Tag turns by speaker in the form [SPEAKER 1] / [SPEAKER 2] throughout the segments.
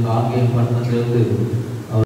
[SPEAKER 1] காங்கேயம் பட்டணத்திலிருந்து அவர்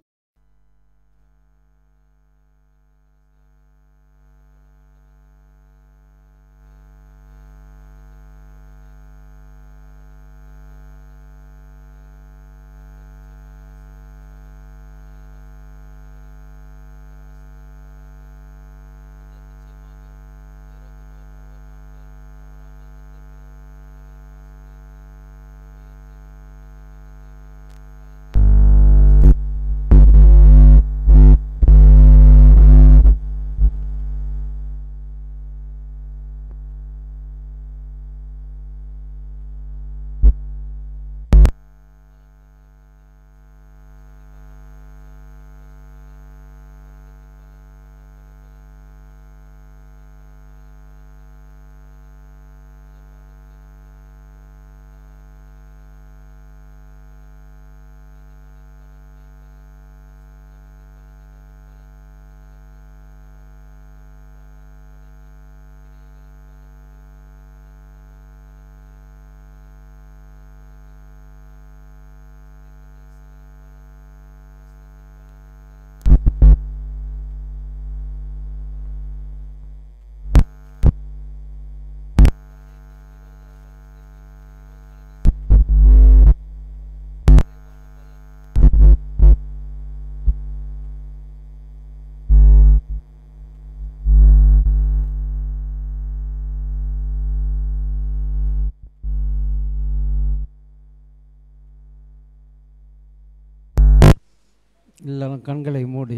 [SPEAKER 2] எல்லாரும் கண்களை மூடி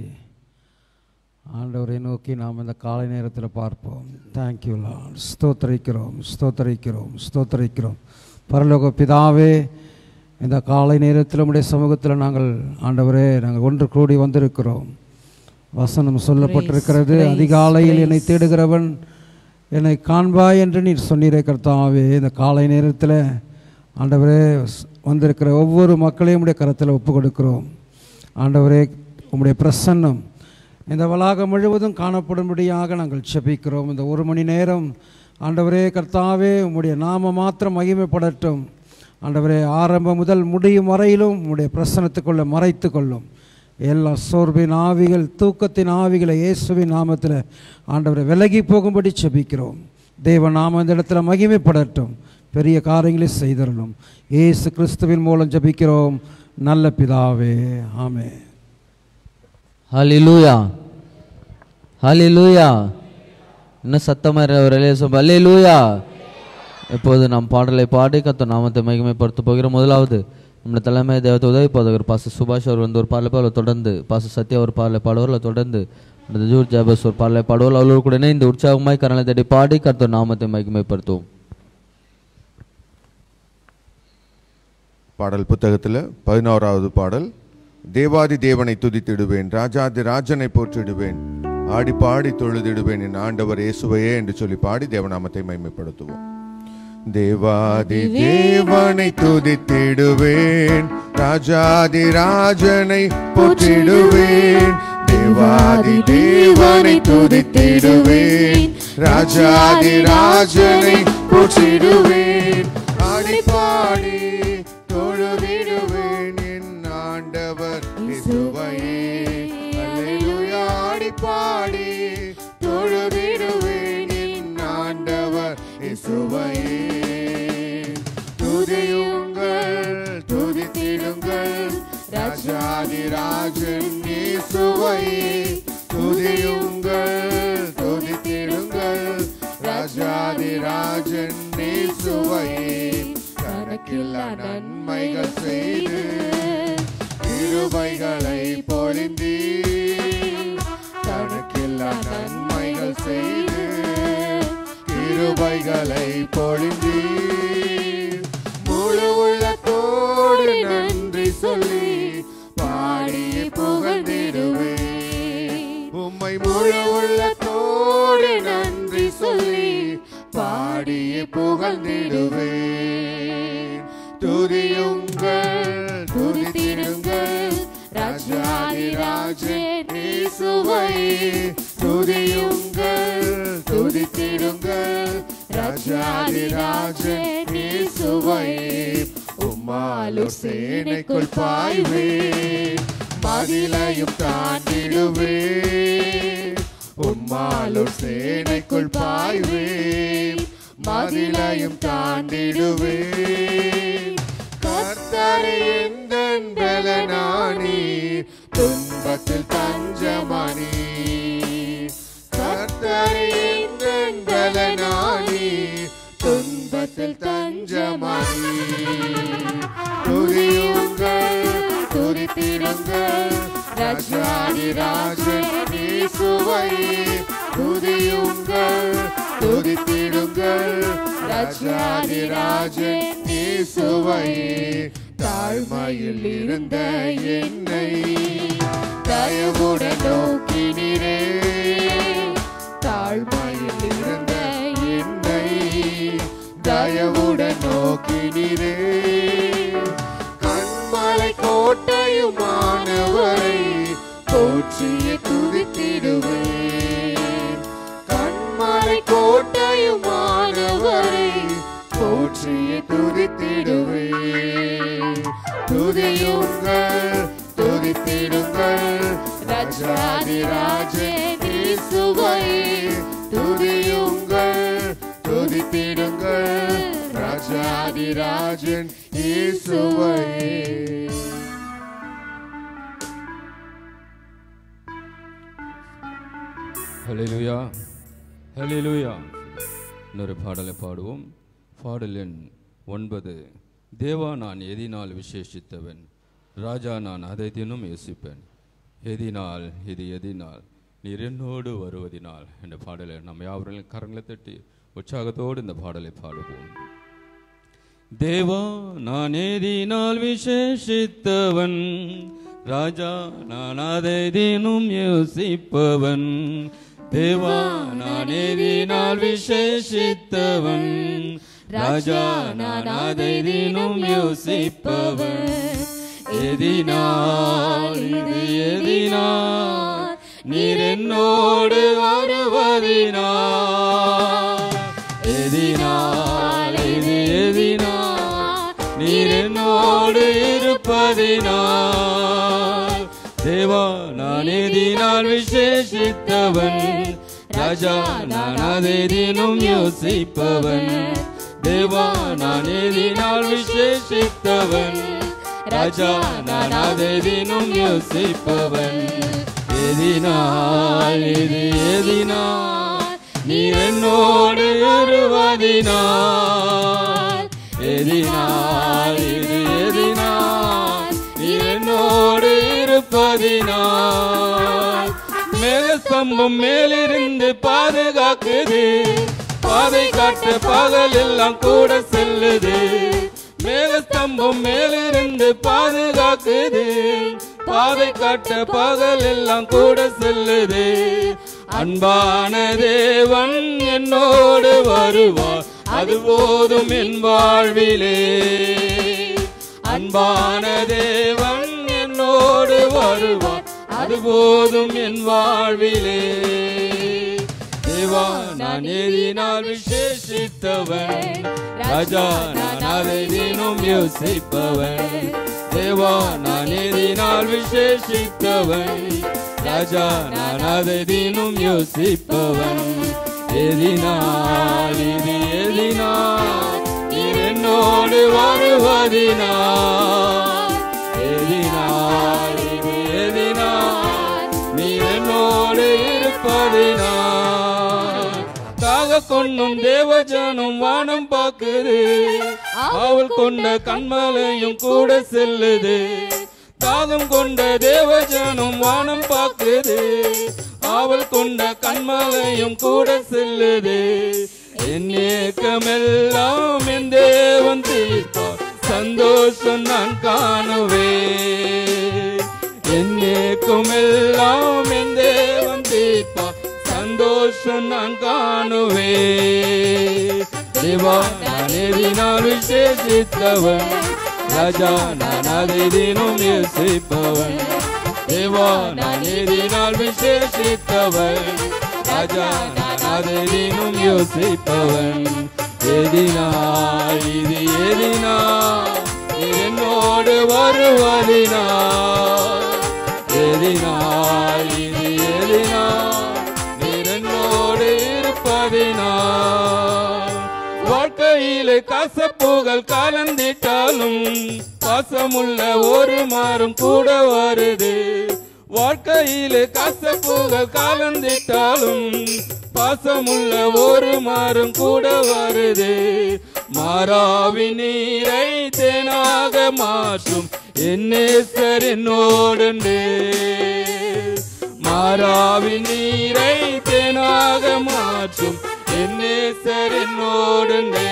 [SPEAKER 2] ஆண்டவரை நோக்கி நாம் இந்த காலை நேரத்தில் பார்ப்போம் தேங்க்யூ லார்ட் ஸ்தோத்தரிக்கிறோம் ஸ்தோத்தரிக்கிறோம் ஸ்தோத்தரிக்கிறோம் பரலோக பிதாவே இந்த காலை நேரத்தில் உடைய சமூகத்தில் நாங்கள் ஆண்டவரே நாங்கள் ஒன்று கூடி வந்திருக்கிறோம் வசனம் சொல்லப்பட்டிருக்கிறது
[SPEAKER 3] Praise, praise,
[SPEAKER 2] அதிகாலையில் என்னை
[SPEAKER 3] praise.
[SPEAKER 2] தேடுகிறவன் என்னை காண்பாய் என்று நீர் சொன்னீரே கர்த்தாவே இந்த காலை நேரத்தில் ஆண்டவரே ஸ்- வந்திருக்கிற ஒவ்வொரு மக்களையும் உடைய கரத்தில் ஒப்பு கொடுக்கிறோம் ஆண்டவரே உம்முடைய பிரசன்னம் இந்த வளாகம் முழுவதும் காணப்படும்படியாக நாங்கள் செபிக்கிறோம் இந்த ஒரு மணி நேரம் ஆண்டவரே கர்த்தாவே உம்முடைய நாம மாத்திரம் மகிமைப்படட்டும் ஆண்டவரே ஆரம்பம் முதல் முடியும் வரையிலும் உம்முடைய பிரசனத்துக்குள்ளே மறைத்து கொள்ளும் எல்லா சோர்வின் ஆவிகள் தூக்கத்தின் ஆவிகளை இயேசுவின் நாமத்தில் ஆண்டவரை விலகி போகும்படி செபிக்கிறோம் தேவ நாம இந்த இடத்துல மகிமைப்படட்டும் பெரிய காரியங்களை செய்தரணும் இயேசு கிறிஸ்துவின் மூலம் ஜெபிக்கிறோம் நல்ல பிதாவே ஆமே
[SPEAKER 4] ஹalleluya ஹalleluya இன்னும் சத்தமா இருக்கிறவர்களே சொல்ல ஹalleluya இப்போது நாம் பாடலை பாடி கத்த நாமத்தை மகிமைப்படுத்த போகிற முதலாவது நம்முடைய தலைமை தேவத்தை உதவி போதகர் பாச சுபாஷ் அவர் வந்து ஒரு பாடலை பாடலை தொடர்ந்து பாச சத்யா ஒரு பாடலை பாடுவார்கள் தொடர்ந்து அந்த ஜூர் ஜாபஸ் ஒரு பாடலை பாடுவார்கள் அவர்களோடு கூட இணைந்து உற்சாகமாய் கரங்களை தேடி பாடி கத்த நாமத்தை மகிமைப்படுத்துவோம்
[SPEAKER 5] பாடல் புத்தகத்தில் பதினோராவது பாடல் தேவாதி தேவனை துதித்திடுவேன் ராஜாதி ராஜனை போற்றிடுவேன் ஆடி பாடி தொழுதிடுவேன் என் ஆண்டவர் இயேசுவையே என்று சொல்லி பாடி தேவநாமத்தை மைமைப்படுத்துவோம் தேவாதி தேவனை துதித்திடுவேன் ராஜாதி ராஜனை போற்றிடுவேன் தேவாதி தேவனை துதித்திடுவேன் ராஜாதி ராஜனை போற்றிடுவேன் ஆடி பாடி தொழுதிடுவேன் என் ஆண்டவர் இயேசுவையே அல்லேலூயா ஆடி பாடி தொழுதிடுவேன் என் ஆண்டவர் இயேசுவையே துதியுங்கள் துதித்திடுங்கள் ராஜாதி ராஜன் இயேசுவையே துதியுங்கள் துதித்திடுங்கள் ராஜாதி ராஜன் இயேசுவையே கணக்கில்லா நன்மைகள் செய்து இருவைகளை பொழிந்தீர் கணக்கில்லா நன்மைகள் செய்து கிருபைகளை பொழிந்தீர் முழு உள்ளத்தோடு நன்றி சொல்லி பாடி புகழ்ந்திடுவேன் உம்மை முழு உள்ளத்தோடு நன்றி சொல்லி பாடி புகழ்ந்திடுவேன் துதியுங்கள் துதித்திடுங்கள் ராஜாதி ராஜன் இயேசுவை துதியுங்கள் துதித்திடுங்கள் ராஜாதி ராஜன் இயேசுவை உம் உம்மாலூர் சேனைக்குள் பாய்வேன் மதிலையும் தாண்டிடுவேன் உம்மாலூர் சேனைக்குள் பாய்வேன் மதிலையும் தாண்டிடுவேன் கர்த்தரை எந்தன் பலனானி துன்பத்தில் தஞ்சமானி கர்த்தரை எந்தன் பலனானி துன்பத்தில் தஞ்சமானி துதியுங்கள் துதித்திடுங்கள் ராஜாதி ராஜனே சுவை துதியுங்கள் துதித்திடுங்கள் ராஜாதி ராஜனே சுவை தாழ்மையில் இருந்த என்னை தயவுடன் நோக்கினீரே தாழ்மையில் இருந்த என்னை தயவுடன் நோக்கினீரே கண்மலை கோட்டையுமானவரை போற்றிய துதித்திடுவேன் கண்மலை கோட்டையுமானவரை போற்றிய துதித்திடுவேன் துதியுங்கள் துதித்திடுங்கள் ராஜாதி ராஜே சுவை துதியுங்கள் துதித்திடுங்கள் ராஜாதி ராஜன் இயேசுவை
[SPEAKER 3] ஹalleluya ஹalleluya இன்னொரு பாடலை பாடுவோம் பாடல் எண் ஒன்பது தேவா நான் எதினால் விசேஷித்தவன் ராஜா நான் அதை தினம் யோசிப்பேன் எதினால் இது எதினால் நீர் என்னோடு வருவதினால் என்ற பாடலை நம்ம யாவரும் கரங்களை தட்டி உற்சாகத்தோடு இந்த பாடலை பாடுவோம் தேவா நான் ஏதினால் விசேஷித்தவன் ராஜா நான் அதை தினம் யோசிப்பவன் தேவா நான் ஏதினால் விசேஷித்தவன் ராஜா நான் அதை தினம் யோசிப்பவன் எதினால் இது எதினால் நீர் என்னோடு வருவதினால் எதினால் இது எதினால் நீர் என்னோடு இருப்பதினால் தேவா நான் எதினால் விசேஷித்தவன் ராஜா நான் அதை தினம் யோசிப்பவன் தேவா நான் எதினால் விசேஷித்தவன் ராஜா நான் அதை தினம் யோசிப்பவன் எதினால் இது எதினால் நீர் என்னோடு இருவதினால் எதினால் இது எதினால் நீர் என்னோடு இருப்பதினால் மேகஸ்தம்பம் மேலிருந்து பாதுகாக்குது பாதை காட்ட பகல் எல்லாம் கூட செல்லுது மேகஸ்தம்பம் மேலிருந்து பாதுகாக்குது பாதை காட்ட பகல் எல்லாம் கூட செல்லுது அன்பான தேவன் என்னோடு வருவார் அது போதும் என் வாழ்விலே அன்பான தேவன் என்னோடு வருவார் அது போதும் என் வாழ்விலே தேவா நான் ஏதினால் விசேஷித்தவன் ராஜா நான் அதை தினம் யோசிப்பவன் தேவா நான் ஏதினால் விசேஷித்தவன் ராஜா நான் அதை தினம் யோசிப்பவன் எதினால் இது எதினால் நீர் என்னோடு வருவதினால் எதினால் இது எதினால் நீர் என்னோடு இருப்பதினால் தாக கொண்ணும் தேவஜானம் வானம் பார்க்குது அவள் கொண்ட கண்மலையும் கூட செல்லுது தாகம் கொண்ட தேவஜானம் வானம் பார்க்குது அவள் கொண்ட கண்மலையும் கூட செல்லுது என் ஏக்கமெல்லாம் என் தேவன் தீர்ப்பார் சந்தோஷம் நான் காணுவேன் என் ஏக்கமெல்லாம் என் தேவன் தீர்ப்பார் சந்தோஷம் நான் காணுவேன் தேவா நான் எதினால் விசேஷித்தவன் ராஜா நான் அதை தினம் யோசிப்பவன் தேவா நான் எதினால் விசேஷித்தவன் ராஜா நான் அதை தினம் யோசிப்பவன் எதினால் இது எதினால் இது என்னோடு வருவதினால் எதினால் இது எதினால் நீர் என்னோடு இருப்பதினால் வாழ்க்கையிலே கசப்புகள் கலந்திட்டாலும் பாசமுள்ள ஒரு மாறும் கூட வருது வாழ்க்கையிலே கசப்புகள் கலந்திட்டாலும் பாசமுள்ள ஒரு மாறும் கூட வருது மாறாவி நீரை தேனாக மாற்றும் என்னேசர் என்னோடுண்டு மாறாவி நீரை தேனாக மாற்றும் என்னேசர் என்னோடுண்டு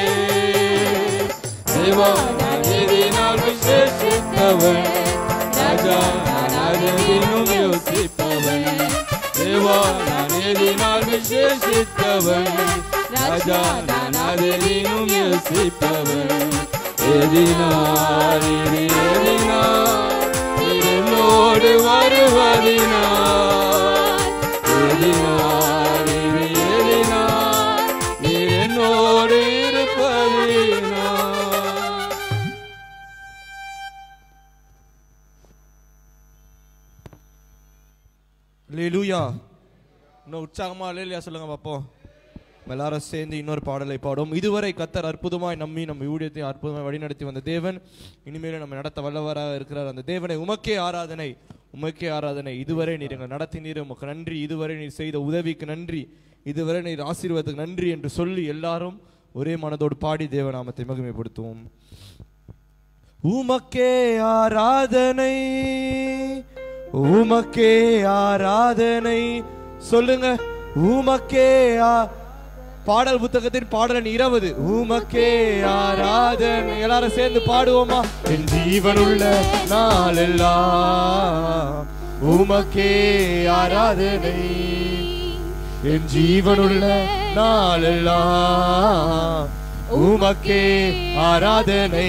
[SPEAKER 3] தேவா நான் எதினால் விசேஷித்தவன் ராஜா நான் அதினும் யோசிப்பவன் தேவா நான் எதினால் விசேஷித்தவன் ராஜா நான் அதினும் யோசிப்பவன் எதினால் இது எதினால் இது என்னோடு வருவதினால் எதினால் இது எதினால் நீர் என்னோடு இருப்பதினால்
[SPEAKER 6] லேலூயா இன்னும் உற்சாகமா லேலியா சொல்லுங்க பார்ப்போம் நம்ம எல்லாரும் சேர்ந்து இன்னொரு பாடலை பாடும் இதுவரை கத்தர் அற்புதமாய் நம்பி நம்ம ஊழியத்தை அற்புதமாய் வழிநடத்தி வந்த தேவன் இனிமேலும் நம்ம நடத்த வல்லவராக இருக்கிறார் அந்த தேவனை உமக்கே ஆராதனை உமக்கே ஆராதனை இதுவரை நீர் எங்களை நடத்தினீர் உமக்கு நன்றி இதுவரை நீர் செய்த உதவிக்கு நன்றி இதுவரை நீர் ஆசீர்வாதத்துக்கு நன்றி என்று சொல்லி எல்லாரும் ஒரே மனதோடு பாடி தேவநாமத்தை மகிமைப்படுத்துவோம் உமக்கே ஆராதனை உமக்கே ஆராதனை சொல்லுங்க உமக்கே ஆ- பாடல் புத்தகத்தின் பாடலன் இருபது உமக்கே ஆராதனை எல்லாரும் சேர்ந்து பாடுவோமா என் ஜீவனுள்ள நாளெல்லாம் உமக்கே ஆராதனை என் ஜீவனுள்ள நாளெல்லாம் உமக்கே ஆராதனை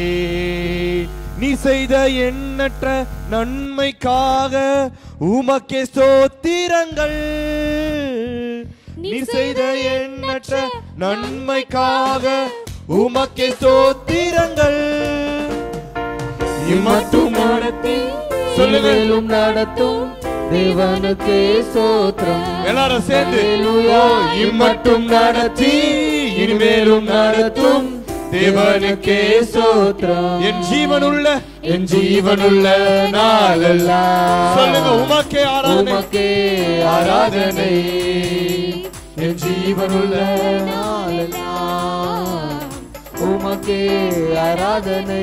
[SPEAKER 6] நீ செய்த எண்ணற்ற நன்மைக்காக உமக்கே ஸ்தோத்திரங்கள் நீ செய்த எண்ணற்ற நன்மைக்காக உமக்கே ஸ்தோத்திரங்கள் இம்மட்டும் நடத்தி சொல்லுங்க
[SPEAKER 4] இனிமேலும் நடத்தும் தேவனுக்கே சோத்திரம்
[SPEAKER 6] எல்லாரும் சேர்ந்து ஓ, இம்மட்டும் நடத்தி இனிமேலும் நடத்தும் தேவனுக்கே சோத்திரம் என் ஜீவனுள்ள என் ஜீவனுள்ள நாளெல்லாம் சொல்லுங்க உமக்கே ஆராதனை
[SPEAKER 4] உமக்கே
[SPEAKER 6] ஆராதனை என் ஜீவனுள்ள
[SPEAKER 4] நாளெல்லாம் உமக்கே ஆராதனை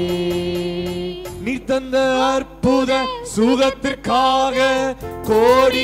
[SPEAKER 6] நீ தந்த அற்புத சுகத்திற்காக கோடி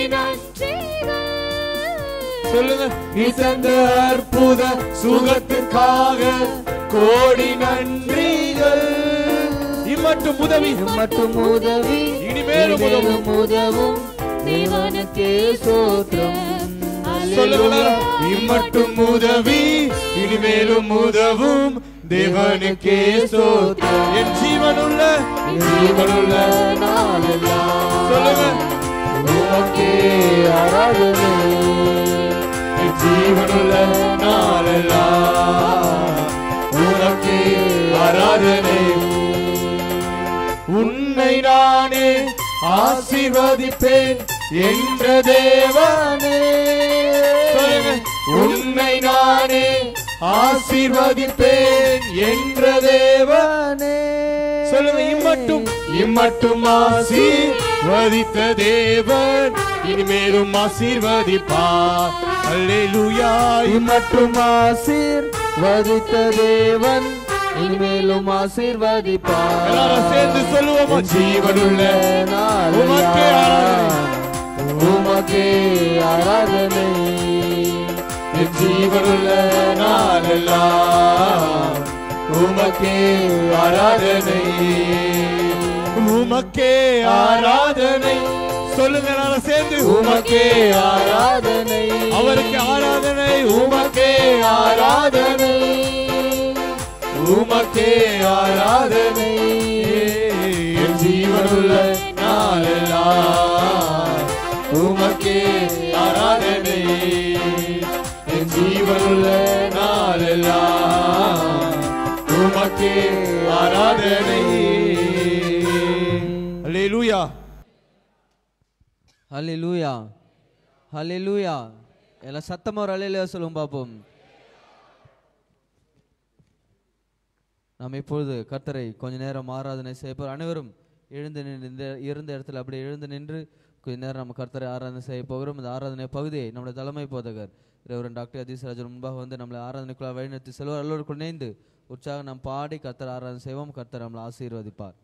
[SPEAKER 6] சொல்லுங்க நீ தந்த அற்புத சுகத்திற்காக கோடி நன்றிகள் இம்மட்டும் உதவி
[SPEAKER 4] மட்டும் உதவி
[SPEAKER 6] இனிமேலும் உதவும்.
[SPEAKER 4] இனிமேலும் உதவும் தேவனுக்கே சோத்திரம்
[SPEAKER 6] சொல்லுங்க இம்மட்டும் உதவி இனிமேலும் உதவும் தேவனுக்கே சோத்திரம் என் ஜீவனுள்ள என் ஜீவனுள்ள
[SPEAKER 4] நாளெல்லாம்
[SPEAKER 6] சொல்லுங்க
[SPEAKER 4] உமக்கே ஆராதனை
[SPEAKER 6] என் ஜீவனுள்ள நாளெல்லாம் உனக்கே ஆராதனை உன்னை நானே ஆசீர்வதிப்பேன் என்ற தேவனே சொல்லுங்க. உன்னை நானே ஆசீர்வதிப்பேன் என்ற தேவனே சொல்லுங்க இம்மட்டும் இம்மட்டும் ஆசீர்வதித்த தேவன் இனிமேலும் ஆசீர்வதிப்பார் அல்லேலூயா
[SPEAKER 4] இம்மட்டும் ஆசீர்வதித்த தேவன் இனிமேலும் ஆசீர்வதிப்பார்
[SPEAKER 6] எல்லாரும் சேர்ந்து சொல்லுவோமா ஜீவனுள்ள உமக்கே ஆராதனை.
[SPEAKER 4] உமக்கே ஆராதனை
[SPEAKER 6] என் ஜீவனுள்ள நாளெல்லாம் உமக்கே ஆராதனை உமக்கே ஆராதனை சொல்லுங்க நாள சேர்ந்து உமக்கே ஆராதனை
[SPEAKER 4] ஆராதனை
[SPEAKER 6] அவருக்கு ஆராதனை உமக்கே ஆராதனை உமக்கே ஆராதனை என் ஜீவனுள்ள நாளெல்லாம் உமக்கே ஆராதனை என் ஜீவனுள்ள நாளெல்லாம் உமக்கே ஆராதனை அல்லேலூயா
[SPEAKER 4] ஹalleluya ஹalleluya எல்லாம் சத்தமா ஒரு அல்லேலூயா சொல்லுவோம் பாப்போம் நாம் இப்பொழுது கர்த்தரை கொஞ்ச நேரம் ஆராதனை செய்யப்போம் அனைவரும் எழுந்து நின்று இந்த இருந்த இடத்துல அப்படியே எழுந்து நின்று கொஞ்ச நேரம் நம்ம கர்த்தரை ஆராதனை செய்ய போகிறோம் இந்த ஆராதனை பகுதியை நம்முடைய தலைமை போதகர் ரெவரன் டாக்டர் அதீஸ்ராஜன் முன்பாக வந்து நம்மளை ஆராதனைக்குள்ள வழிநடத்தி செல்வார் எல்லோருக்கும் இணைந்து உற்சாகம் நாம் பாடி கர்த்தர் ஆராதனை செய்வோம் கர்த்தர் நம்மளை ஆசீர்வதிப்பார்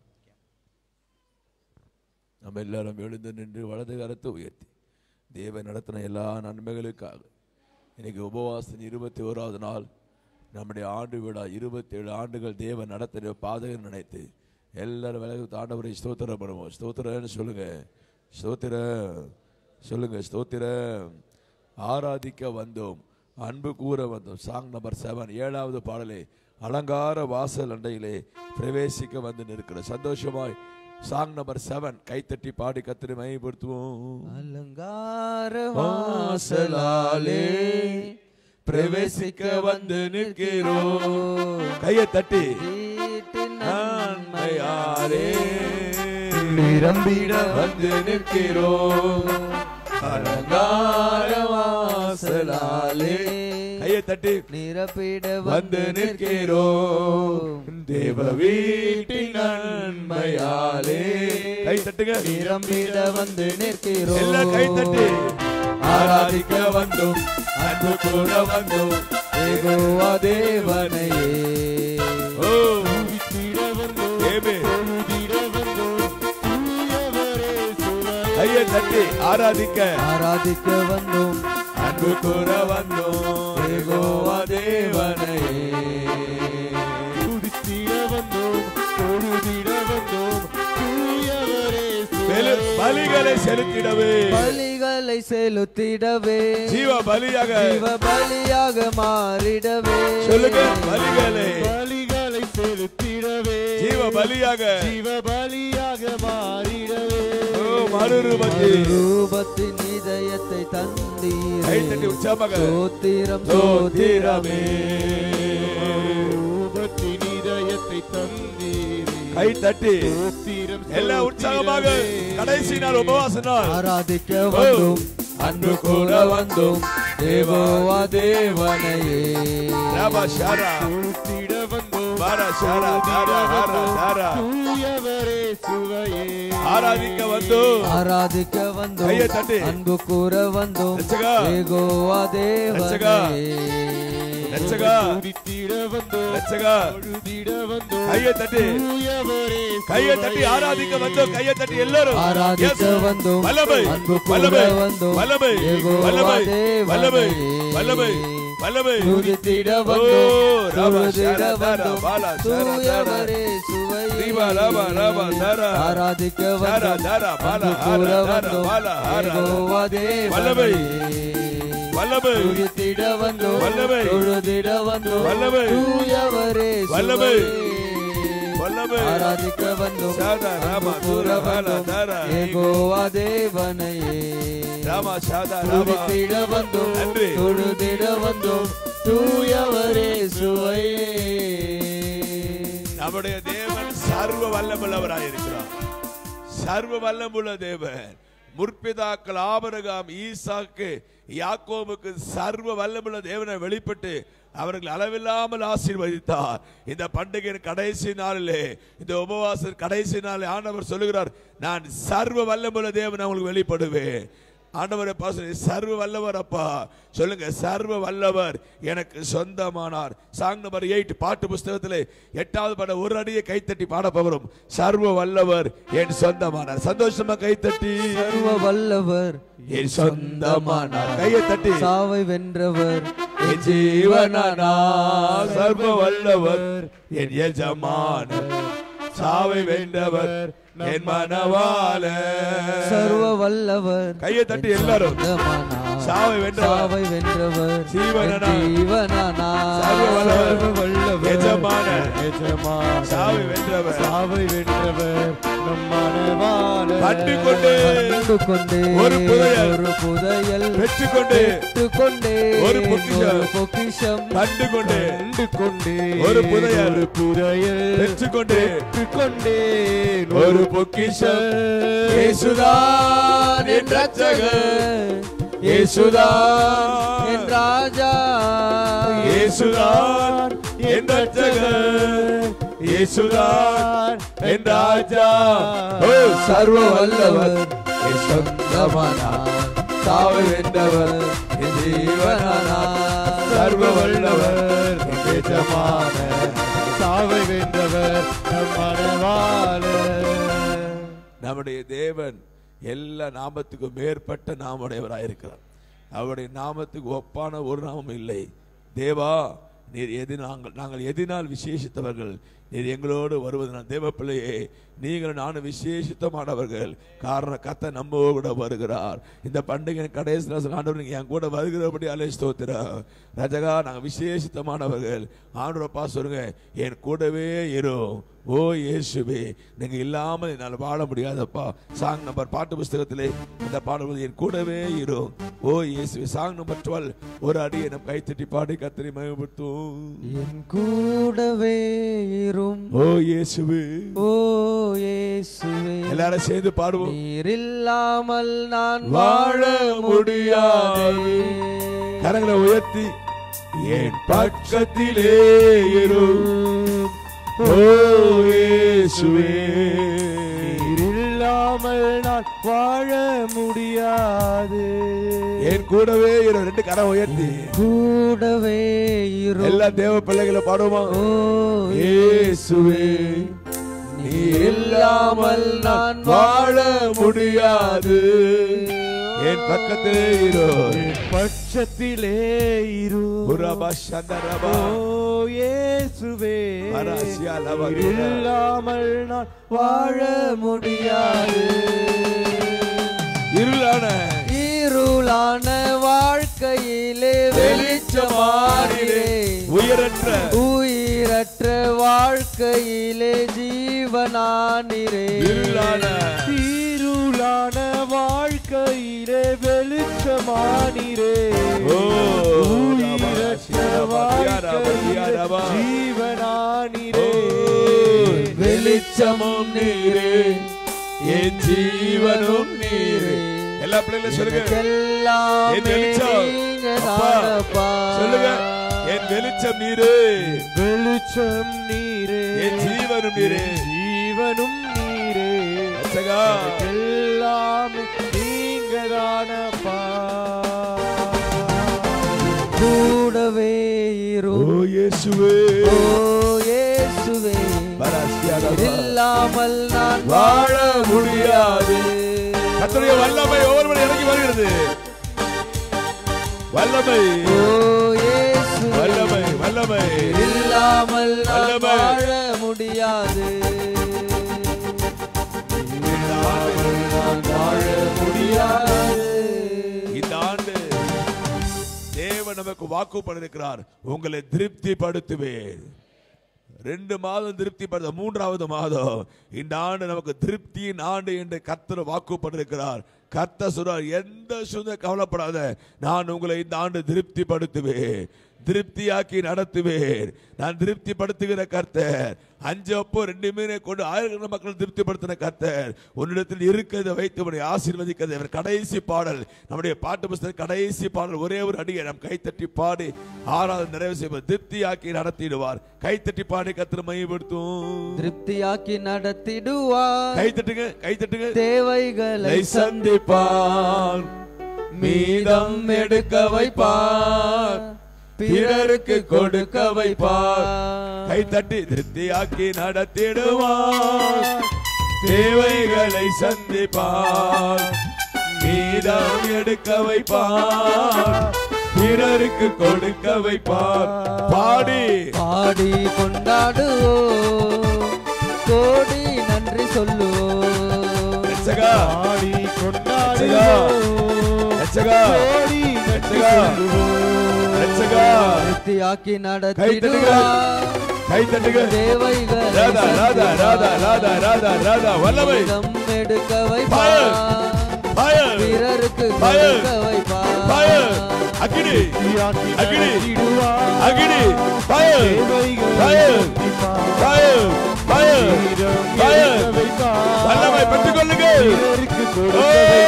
[SPEAKER 7] நம்ம எல்லாரும் எழுந்து நின்று வலது கரத்தை உயர்த்தி தேவன் நடத்தின எல்லா நன்மைகளுக்காக இன்னைக்கு உபவாசம் இருபத்தி ஓராவது நாள் நம்முடைய ஆண்டு விழா இருபத்தேழு ஆண்டுகள் தேவன் நடத்தின பாதகர் நினைத்து எல்லாரும் விலகு ஆண்டவரை ஸ்தோத்திரம் பண்ணுவோம் ஸ்தோத்திரன்னு சொல்லுங்க ஸ்தோத்திர சொல்லுங்க ஸ்தோத்திர ஆராதிக்க வந்தோம் அன்பு கூற வந்தோம் சாங் நம்பர் செவன் ஏழாவது பாடலே அலங்கார வாசல் அண்டையிலே பிரவேசிக்க வந்து நிற்கிற சந்தோஷமாய் சாங் நம்பர் செவன் கைத்தட்டி பாடி கத்திரி மையப்படுத்துவோம்
[SPEAKER 4] அலங்கார
[SPEAKER 7] வாசலாலே பிரவேசிக்க வந்து நிற்கிறோம் கையை தட்டி
[SPEAKER 4] வீட்டின்
[SPEAKER 7] நன்மையாலே நிரம்பிட வந்து நிற்கிறோம் அலங்கார வாசலாலே கையை தட்டி
[SPEAKER 4] நிரப்பிட
[SPEAKER 7] வந்து நிற்கிறோம் தேவ வீட்டின் நன்மையாலே கை தட்டுங்க
[SPEAKER 4] நிரம்பிட வந்து நிற்கிறோம்
[SPEAKER 7] எல்லாம் கை தட்டி ஆராதிக்க வந்தோம் அன்பு கூட வந்தோம்
[SPEAKER 4] யெகோவா தேவனையே
[SPEAKER 7] ஓ ஏமே கையை தட்டி ஆராதிக்க
[SPEAKER 4] ஆராதிக்க வந்தோம்
[SPEAKER 7] அன்பு கூற வந்தோம் யெகோவா தேவனையே மேலும் பலிகளை செலுத்திடவே
[SPEAKER 4] பலிகளை செலுத்திடவே
[SPEAKER 7] ஜீவ பலியாக
[SPEAKER 4] ஜீவ பலியாக மாறிடவே
[SPEAKER 7] சொல்லுங்க பலிகளை
[SPEAKER 5] பலிகளை செலுத்திடவே
[SPEAKER 7] ஜீவ பலியாக
[SPEAKER 5] ஜீவபலியாக மாறிடவே
[SPEAKER 7] ஓ மறுரூபத்தில்
[SPEAKER 4] ரூபத்தின் இதயத்தை தந்தீரே
[SPEAKER 7] கை தட்டி உற்சாகமாக
[SPEAKER 4] சோத்திரம்
[SPEAKER 7] சோத்திரமே
[SPEAKER 5] ரூபத்தின் இதயத்தை தந்தீரே
[SPEAKER 7] கை தட்டி
[SPEAKER 5] சோத்திரம்
[SPEAKER 7] எல்லாம் உற்சாகமாக கடைசி நாள் உபவாச நாள்
[SPEAKER 4] ஆராதிக்க வந்தோம் அன்பு கூட வந்தோம் தேவோவா தேவனையே
[SPEAKER 7] ராபா ஷாரா
[SPEAKER 5] சோத்திட வந்தோம்
[SPEAKER 7] பாரா ஷாரா தாரா ஹாரா தாரா
[SPEAKER 5] தூயவரே சுவையே
[SPEAKER 7] ஆராதிக்க வந்தோம்
[SPEAKER 4] ஆராதிக்க வந்தோம்
[SPEAKER 7] கையை தட்டி.
[SPEAKER 4] அன்பு கூற வந்தோம்
[SPEAKER 7] ரட்சகா.
[SPEAKER 4] ஏகோவா
[SPEAKER 7] ரட்சகா.
[SPEAKER 4] தேவனையே
[SPEAKER 7] ரட்சகா
[SPEAKER 5] துதித்திட வந்தோம்
[SPEAKER 7] ரட்சகா
[SPEAKER 5] தொழுதிட வந்தோம்
[SPEAKER 7] கையை தட்டி
[SPEAKER 5] தூயவரே
[SPEAKER 7] கையை தட்டி ஆராதிக்க வந்தோம் கையை தட்டி எல்லாரும்
[SPEAKER 4] ஆராதிக்க
[SPEAKER 7] Yes.
[SPEAKER 4] வந்தோம்
[SPEAKER 7] வல்லமை
[SPEAKER 4] அன்பு கூட
[SPEAKER 7] வல்லமை
[SPEAKER 4] வந்தோம்
[SPEAKER 7] வல்லமை
[SPEAKER 4] யெகோவா
[SPEAKER 7] வல்லமை வல்லமை
[SPEAKER 4] தேவனையே.
[SPEAKER 7] வல்லமை வல்லமை
[SPEAKER 4] துதித்திட
[SPEAKER 7] ஓ,
[SPEAKER 4] வந்தோம்
[SPEAKER 7] ராபா
[SPEAKER 4] தொழுதிட
[SPEAKER 7] ஷாரா தாரா
[SPEAKER 4] வந்தோம்
[SPEAKER 7] பாலா ஷாரா தாரா
[SPEAKER 4] தூயவரே சுவையே
[SPEAKER 7] ரீபா ராபா ராபா தாரா
[SPEAKER 4] ஆராதிக்க
[SPEAKER 7] தாரா
[SPEAKER 4] வந்தோம்
[SPEAKER 7] தாரா பாலா
[SPEAKER 4] அன்பு
[SPEAKER 7] ஹாரா
[SPEAKER 4] கூற
[SPEAKER 7] தாரா
[SPEAKER 4] வந்தோம்
[SPEAKER 7] பாலா ஹாரா
[SPEAKER 4] யெகோவா
[SPEAKER 7] வல்லமை
[SPEAKER 4] தேவனையே.
[SPEAKER 7] வல்லமை
[SPEAKER 4] துதித்திட வந்தோம்
[SPEAKER 7] வல்லமை.
[SPEAKER 4] தொழுதிட வந்தோம்
[SPEAKER 7] வல்லமை.
[SPEAKER 4] தூயவரே
[SPEAKER 7] வல்லமை.
[SPEAKER 4] சுவையே.
[SPEAKER 7] வல்லமை.
[SPEAKER 4] ஆராதிக்க வந்தோம்
[SPEAKER 7] சாதா ராமா
[SPEAKER 4] அன்பு கூற
[SPEAKER 7] தூரா பாலா
[SPEAKER 4] வந்தோம்
[SPEAKER 7] தாரா
[SPEAKER 4] யெகோவா தேவனையே
[SPEAKER 7] ராமா சாதா ராமா
[SPEAKER 4] துதித்திட வந்தோம்
[SPEAKER 7] நன்றி.
[SPEAKER 4] தொழுதிட வந்தோம் தூயவரே சுவையே
[SPEAKER 7] நம்முடைய தேவன் சர்வ வல்லமுள்ளவராய் இருக்கிறார் சர்வ வல்லமுள்ள தேவன் முற்பிதாக்கள் ஆபரகாம் ஈசாக்கு யாக்கோபுக்கு சர்வ வல்லமுள்ள தேவனை வெளிப்பட்டு அவர்கள் அளவில்லாமல் ஆசீர்வதித்தார் இந்த பண்டிகையின் கடைசி நாளிலே இந்த உபவாச கடைசி நாளில் ஆண்டவர் சொல்லுகிறார் நான் சர்வ வல்லமுள்ள தேவன் உங்களுக்கு வெளிப்படுவேன் ஆண்டவரை பாச சர்வ வல்லவர் அப்பா சொல்லுங்க சர்வ வல்லவர் எனக்கு சொந்தமானார் சாங் நம்பர் எயிட் பாட்டு புஸ்தகத்திலே எட்டாவது பாட ஒரு அடியை கைத்தட்டி பாட போகிறோம் சர்வ வல்லவர் என் சொந்தமானார் சந்தோஷமா கைத்தட்டி
[SPEAKER 4] சர்வ வல்லவர்
[SPEAKER 7] என் சொந்தமானார் கையை தட்டி
[SPEAKER 4] சாவை வென்றவர்
[SPEAKER 7] என் ஜீவனானார் சர்வ வல்லவர் என் எஜமானர் சாவை வென்றவர் என் மனவாள
[SPEAKER 4] சர்வ வல்லவர்
[SPEAKER 7] கையை தட்டி எல்லாரும்
[SPEAKER 4] சொந்தமானார்.
[SPEAKER 7] சாவை வென்றவர்
[SPEAKER 4] சாவை வென்றவர்
[SPEAKER 7] ஜீவனானார்.
[SPEAKER 4] என் ஜீவனானார்.
[SPEAKER 7] சர்வ வல்லவர்.
[SPEAKER 4] சர்வ வல்லவர்
[SPEAKER 7] எஜமானர்.
[SPEAKER 5] எஜமான்
[SPEAKER 7] சாவை வென்றவர்
[SPEAKER 5] சாவை வென்றவர் நம் மனவாள
[SPEAKER 7] கண்டுகொண்டே
[SPEAKER 4] கண்டு கொண்டே
[SPEAKER 7] ஒரு புதையல்.
[SPEAKER 4] ஒரு புதையல்
[SPEAKER 7] பெற்றுக்கொண்டே
[SPEAKER 4] பெற்றுக்கொண்டே
[SPEAKER 7] ஒரு பொக்கிஷம்.
[SPEAKER 4] ஒரு பொக்கிஷம்
[SPEAKER 7] கண்டுகொண்டே
[SPEAKER 5] கண்டு கொண்டே
[SPEAKER 7] ஒரு புதையல்.
[SPEAKER 5] ஒரு புதையல்
[SPEAKER 7] பெற்றுக்கொண்டே
[SPEAKER 5] கொண்டே
[SPEAKER 7] ஒரு பொக்கிஷம் இயேசுதான் என் ரட்சகர் இயேசுதான்
[SPEAKER 4] என் ராஜா
[SPEAKER 7] இயேசுதான் என் ரட்சகர் இயேசுதான் என் ராஜா ஓ சர்வ வல்லவர் என் சொந்தமானார் சாவை வென்றவர் என் ஜீவனானார் சர்வ வல்லவர் என் எஜமான
[SPEAKER 5] சாவை வென்றவர் நம் மனவாளர்
[SPEAKER 7] நம்முடைய தேவன் எல்லா நாமத்துக்கும் மேற்பட்ட நாமுடையவராயிருக்கிறார் அவருடைய நாமத்துக்கு ஒப்பான ஒரு நாமம் இல்லை தேவா நீர் எது நாங்கள் நாங்கள் எதினால் விசேஷித்தவர்கள் நீர் எங்களோடு வருவதனால் தேவ பிள்ளையே நீங்கள் நானும் விசேஷித்தமானவர்கள் காரணம் கத்த நம்ம கூட வருகிறார் இந்த பண்டிகை கடைசி நாள் ஆண்டவர் நீங்க என் கூட வருகிறபடி அலை ஸ்தோத்திரம் ரஜகா நாங்கள் விசேஷித்தமானவர்கள் ஆண்டவரப்பா சொல்லுங்க என் கூடவே இரும் ஓ இயேசுவே நீங்க இல்லாமல் என்னால் வாழ முடியாதப்பா சாங் நம்பர் பாட்டு புஸ்தகத்திலே இந்த பாடல் என் கூடவே இரும் ஓ இயேசுவே சாங் நம்பர் டுவெல் ஒரு அடியை நம் கைத்தட்டி பாடி கத்திரி மயப்படுத்தும்
[SPEAKER 4] என் கூடவே இரும்
[SPEAKER 7] ஓ இயேசுவே
[SPEAKER 4] ஓ இயேசுவே
[SPEAKER 7] எல்லாரும் சேர்ந்து பாடுவோம்
[SPEAKER 4] நீர் இல்லாமல் நான்
[SPEAKER 7] வாழ முடியாது கரங்களை உயர்த்தி என் பக்கத்திலே இரும் ஓ இயேசுவே
[SPEAKER 5] நீர் இல்லாமல் நான் வாழ முடியாது
[SPEAKER 7] என் கூடவே இரு ரெண்டு கரம் உயர்த்தி
[SPEAKER 4] கூடவே இரும்
[SPEAKER 7] எல்லா தேவ பிள்ளைகளை பாடுவோமா
[SPEAKER 4] ஓ
[SPEAKER 7] இயேசுவே நீ இல்லாமல் நான் வாழ முடியாது என் பக்கத்திலே இரு
[SPEAKER 5] பட்சத்திலே இரு
[SPEAKER 7] புரபா சந்தரபா
[SPEAKER 5] ஓ இயேசுவே
[SPEAKER 7] பராசியா லவா
[SPEAKER 5] நீர் இல்லாமல் நான் வாழ முடியாது
[SPEAKER 7] இருளான
[SPEAKER 4] இருளான வாழ்க்கையிலே வெளிச்சமானிலே
[SPEAKER 7] உயரற்ற
[SPEAKER 4] உயிரற்ற வாழ்க்கையிலே ஜீவனானிரே
[SPEAKER 7] இருளான
[SPEAKER 5] இருளான வாழ்க்கையிலே வெளிச்சமானிரே
[SPEAKER 7] ஓ
[SPEAKER 5] உயிரற்ற வாழ்க்கையிலே ஜீவனானிரே
[SPEAKER 7] வெளிச்சமும் நீரே என் ஜீவனும் நீரே எல்லா பிள்ளைகளும் சொல்லுங்க
[SPEAKER 4] எல்லாமே
[SPEAKER 7] என் வெளிச்சம்.
[SPEAKER 4] நீங்க
[SPEAKER 7] அப்பா,
[SPEAKER 4] தானப்பா.
[SPEAKER 7] சொல்லுங்க என் வெளிச்சம் நீரே
[SPEAKER 5] வெளிச்சம் நீரே
[SPEAKER 7] என் ஜீவனும் நீரே
[SPEAKER 5] ஜீவனும் நீரே
[SPEAKER 7] ரட்சகா,
[SPEAKER 5] எல்லாமே நீங்க தானப்பா
[SPEAKER 4] கூடவே
[SPEAKER 7] ஓ
[SPEAKER 4] இரும்
[SPEAKER 7] இயேசுவே
[SPEAKER 4] ஓ இயேசுவே
[SPEAKER 7] பராசியாரபா.
[SPEAKER 4] இல்லாமல் நான்
[SPEAKER 7] வாழ முடியாது கர்த்தருடைய வல்லமை ஒவ்வொருவரும் இறங்கி வருகிறது வல்லமை
[SPEAKER 4] ஓ இயேசுவே
[SPEAKER 7] வல்லமை வல்லமை
[SPEAKER 4] இல்லாமல் நான்
[SPEAKER 7] வல்லமை.
[SPEAKER 4] வாழ முடியாது
[SPEAKER 7] நான் வாழ முடியாது இந்த ஆண்டு தேவன் நமக்கு வாக்கு பண்ணிருக்கிறார் உங்களை திருப்திப்படுத்துவேன் ரெண்டு மாதம் திருப்திப்படுத்த மூன்றாவது மாதம் இந்த ஆண்டு நமக்கு திருப்தியின் ஆண்டு என்று கர்த்தர் வாக்கு பண்ணிருக்கிறார் கர்த்தர் சொல்றார் எந்த சுத கவலைப்படாத நான் உங்களை இந்த ஆண்டு திருப்திப்படுத்துவேன் திருப்தியாக்கி நடத்துவேன் நான் திருப்திப்படுத்துகிற கர்த்தர் அஞ்சு அப்போ ரெண்டு மீனை கொண்டு ஆயிரக்கணக்கான மக்கள் திருப்திப்படுத்தின கர்த்தர் உன்னிடத்தில் இருக்கிறதை வைத்து உன்னை ஆசீர்வதிக்கிறது அவர் கடைசி பாடல் நம்முடைய பாட்டு புஸ்தகம் கடைசி பாடல் ஒரே ஒரு அடியை நம் கைத்தட்டி பாடி ஆறாவது நிறைவு செய்வார் திருப்தியாக்கி நடத்திடுவார் கைத்தட்டி பாடி கத்திர மையப்படுத்தும்
[SPEAKER 4] திருப்தியாக்கி நடத்திடுவார்
[SPEAKER 7] கைத்தட்டுங்க கைத்தட்டுங்க
[SPEAKER 4] தேவைகளை
[SPEAKER 7] லை சந்திப்பார் மீதம் எடுக்க வைப்பார் பிறருக்கு கொடுக்க வைப்பார் கை தட்டி திருப்தியாக்கி நடத்திடுவார் தேவைகளை சந்திப்பார் மீதம் எடுக்க வைப்பார் பிறருக்கு கொடுக்க வைப்பார் பாடி
[SPEAKER 4] பாடி கொண்டாடுவோம் கோடி நன்றி சொல்லுவோம்
[SPEAKER 7] ரட்சகா
[SPEAKER 5] பாடி
[SPEAKER 7] ரட்சகா
[SPEAKER 5] கொண்டாடுவோம்
[SPEAKER 7] ரட்சகா
[SPEAKER 5] கோடி நன்றி
[SPEAKER 7] ரட்சகா
[SPEAKER 5] சொல்லுவோம்.
[SPEAKER 7] ரட்சகா
[SPEAKER 4] திருப்தியாக்கி
[SPEAKER 7] கைத்தட்டுங்க
[SPEAKER 4] நடத்திடுவார்
[SPEAKER 7] கை தட்டுங்க
[SPEAKER 4] தேவைகளை
[SPEAKER 7] ராதா ராதா ராதா ராதா ராதா ராதா வல்லமை
[SPEAKER 4] தம் எடுக்க
[SPEAKER 7] Fire.
[SPEAKER 4] வைப்பார்
[SPEAKER 7] Fire.
[SPEAKER 4] பிறருக்கு
[SPEAKER 7] Fire.
[SPEAKER 4] கொடுக்க வைப்பார்
[SPEAKER 7] Fire. அக்கினி அக்கினி அக்கினி fire fire fire fire fire வல்லமை பெற்றுக்கொள்ளுங்க ஓ!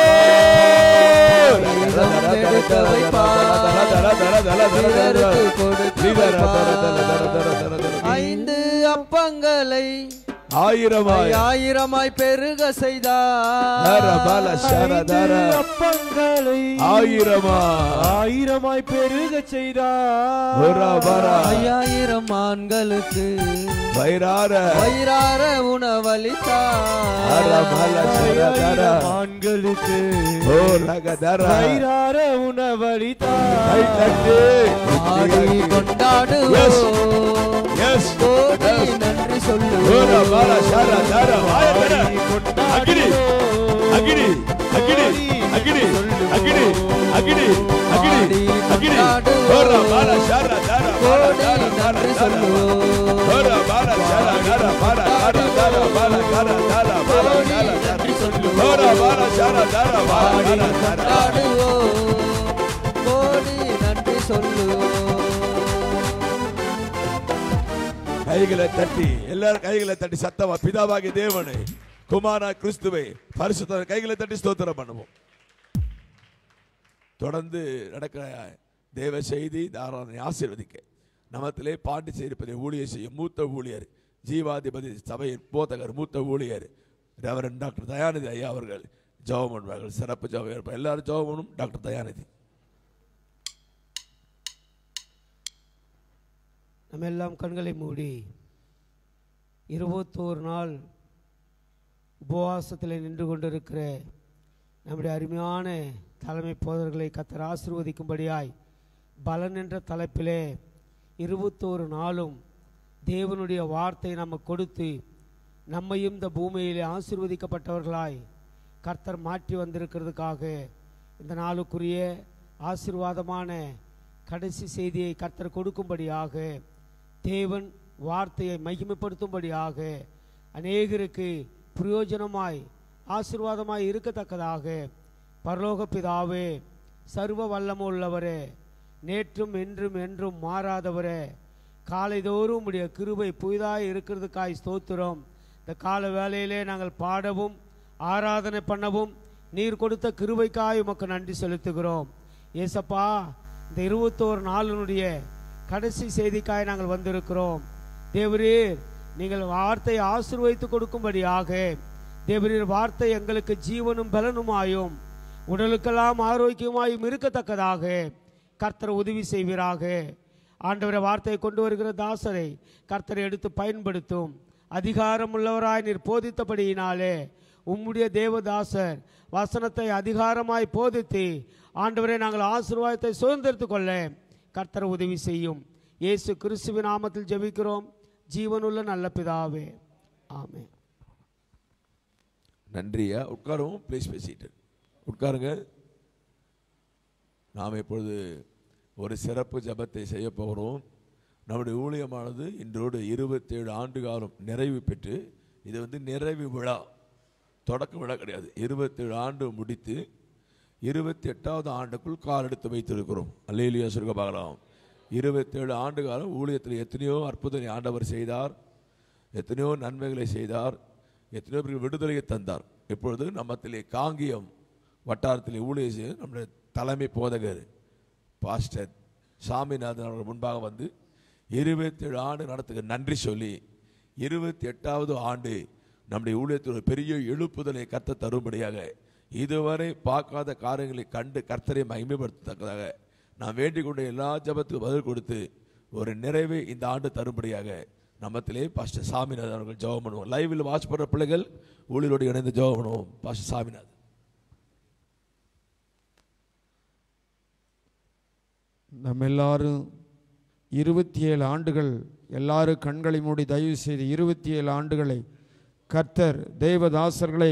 [SPEAKER 4] தம் எடுக்க வைப்பார் பிறருக்கு கொடுக்க வைப்பார் ஐந்து அப்பங்களை
[SPEAKER 7] ஆயிரமாய்
[SPEAKER 4] ஆயிரமாய் பெருக
[SPEAKER 7] ஹர
[SPEAKER 4] செய்தார்
[SPEAKER 7] பல சரதர
[SPEAKER 5] அப்பங்களை
[SPEAKER 7] ஆயிரமா
[SPEAKER 5] ஆயிரமாய் பெருக செய்தார்
[SPEAKER 7] ஒரு பர
[SPEAKER 4] ஐயாயிரம் ஆண்களுக்கு
[SPEAKER 7] வைரார
[SPEAKER 4] வயிறார
[SPEAKER 7] ஹர
[SPEAKER 4] உணவளித்தார்
[SPEAKER 7] பல சரதர
[SPEAKER 5] ஆண்களுக்கு
[SPEAKER 7] ஓ ரகதர
[SPEAKER 5] வயிறார உணவளித்தார்
[SPEAKER 7] கை தட்டு
[SPEAKER 4] ஆடி கொண்டாடுவோம்
[SPEAKER 7] எஸ்
[SPEAKER 4] கோடி நன்றி
[SPEAKER 7] ஒரு
[SPEAKER 4] சொல்லுவோம்
[SPEAKER 7] பல சரதர வாயதர அக்கினி அக்கினி அக்கினி அக்கினி அக்கினி அக்கினி அக்கினி அக்கினி ஒரு பல சரதர
[SPEAKER 4] கோடி நன்றி சொல்லுவோம்
[SPEAKER 7] ஒரு பல சரதர பல சரதர பல சரதர பல சரதர ஒரு பல சரதர பல சரதர
[SPEAKER 4] கொண்டாடுவோம் கோடி நன்றி சொல்லுவோம்
[SPEAKER 7] கைகளை தட்டி எல்லாரும் கைகளை தட்டி சத்தமா பிதாவாகிய தேவனை குமாரா கிறிஸ்துவை பரிசுத்த கைகளை தட்டி ஸ்தோத்திரம் பண்ணுவோம் தொடர்ந்து நடக்கிற தேவ செய்தி தாராளனை ஆசீர்வதிக்க நமத்திலே பாண்டி செய்திருப்பதை ஊழியர் செய்யும் மூத்த ஊழியர் ஜீவாதிபதி சபையின் போதகர் மூத்த ஊழியர் ரெவரன் டாக்டர் தயாநிதி ஐயா அவர்கள் ஜெபம் பண்ணுவார்கள் சிறப்பு ஜெபம் இருப்பார் எல்லாரும் ஜெபம் பண்ணும் டாக்டர் தயாநிதி
[SPEAKER 8] நம்ம எல்லாம் கண்களை மூடி இருபத்தோரு நாள் உபவாசத்தில் நின்று கொண்டிருக்கிற நம்முடைய அருமையான தலைமை போதர்களை கத்தர் ஆசிர்வதிக்கும்படியாய் பலன் என்ற தலைப்பிலே இருபத்தோரு நாளும் தேவனுடைய வார்த்தை நம்ம கொடுத்து நம்மையும் இந்த பூமியிலே ஆசிர்வதிக்கப்பட்டவர்களாய் கர்த்தர் மாற்றி வந்திருக்கிறதுக்காக இந்த நாளுக்குரிய ஆசீர்வாதமான கடைசி செய்தியை கர்த்தர் கொடுக்கும்படியாக தேவன் வார்த்தையை மகிமைப்படுத்தும்படியாக அநேகருக்கு பிரயோஜனமாய் ஆசீர்வாதமாய் இருக்கத்தக்கதாக பரலோக பிதாவே சர்வ வல்லமுள்ளவரே நேற்றும் என்றும் என்றும் மாறாதவரே காலைதோறும் உடைய கிருபை புதிதாய் இருக்கிறதுக்காய் ஸ்தோத்திரம் இந்த கால வேளையிலே நாங்கள் பாடவும் ஆராதனை பண்ணவும் நீர் கொடுத்த கிருபைக்காய் உமக்கு நன்றி செலுத்துகிறோம் ஏசப்பா இந்த இருபத்தோரு நாளினுடைய கடைசி செய்திக்காய் நாங்கள் வந்திருக்கிறோம் தேவரீர் நீங்கள் வார்த்தை ஆசீர்வதித்து கொடுக்கும்படியாக தேவரீர் வார்த்தை எங்களுக்கு ஜீவனும் பலனுமாயும் உடலுக்கெல்லாம் ஆரோக்கியமாயும் இருக்கத்தக்கதாக கர்த்தர் உதவி செய்வீராக ஆண்டவரை வார்த்தையை கொண்டு வருகிற தாசரை கர்த்தரை எடுத்து பயன்படுத்தும் அதிகாரம் உள்ளவராய் நீர் போதித்தபடியினாலே உம்முடைய தேவதாசர் வசனத்தை அதிகாரமாய் போதித்து ஆண்டவரை நாங்கள் ஆசீர்வாதத்தை சுதந்திரத்து கொள்ள கர்த்தர் உதவி செய்யும் இயேசு கிறிஸ்துவின் நாமத்தில் ஜெபிக்கிறோம் ஜீவனுள்ள நல்ல பிதாவே ஆமென்
[SPEAKER 7] நன்றியா உட்காருவோம் ப்ளீஸ் பேசிட்டு உட்காருங்க நாம் இப்பொழுது ஒரு சிறப்பு ஜெபத்தை செய்ய போகிறோம் நம்முடைய ஊழியமானது இன்றோடு இருபத்தேழு ஆண்டு காலம் நிறைவு பெற்று இது வந்து நிறைவு விழா தொடக்க விழா கிடையாது இருபத்தேழு ஆண்டு முடித்து இருபத்தி எட்டாவது ஆண்டுக்குள் கால் எடுத்து வைத்திருக்கிறோம் அல்லேலியா சொல்க பார்க்கலாம் இருபத்தேழு ஆண்டு காலம் ஊழியத்தில் எத்தனையோ அற்புதங்களை ஆண்டவர் செய்தார் எத்தனையோ நன்மைகளை செய்தார் எத்தனையோ பேருக்கு விடுதலையை தந்தார் இப்பொழுது நம்மத்திலே காங்கியம் வட்டாரத்திலே ஊழியர் செய்ய நம்முடைய தலைமை போதகர் பாஸ்டர் சாமிநாதன் அவர்கள் முன்பாக வந்து இருபத்தேழு ஆண்டு நடத்துக்கு நன்றி சொல்லி இருபத்தி எட்டாவது ஆண்டு நம்முடைய ஊழியத்தில் ஒரு பெரிய எழுப்புதலை கத்த தரும்படியாக இதுவரை பார்க்காத காரியங்களை கண்டு கர்த்தரை மகிமைப்படுத்தத்தக்கதாக நான் வேண்டிக் கொண்ட எல்லா ஜபத்துக்கும் பதில் கொடுத்து ஒரு நிறைவை இந்த ஆண்டு தரும்படியாக நம்மத்திலே பாஸ்டர் சாமிநாதன் அவர்கள் ஜெபம் பண்ணுவோம் லைவில் வாட்ச் பண்ணுற பிள்ளைகள் ஊழியரோடு இணைந்து ஜெபம் பண்ணுவோம் பாஸ்டர் சாமிநாதன்
[SPEAKER 9] நம்ம எல்லாரும் இருபத்தி ஏழு ஆண்டுகள் எல்லாரும் கண்களை மூடி தயவு செய்து இருபத்தி ஏழு ஆண்டுகளை கர்த்தர் தேவதாசர்களை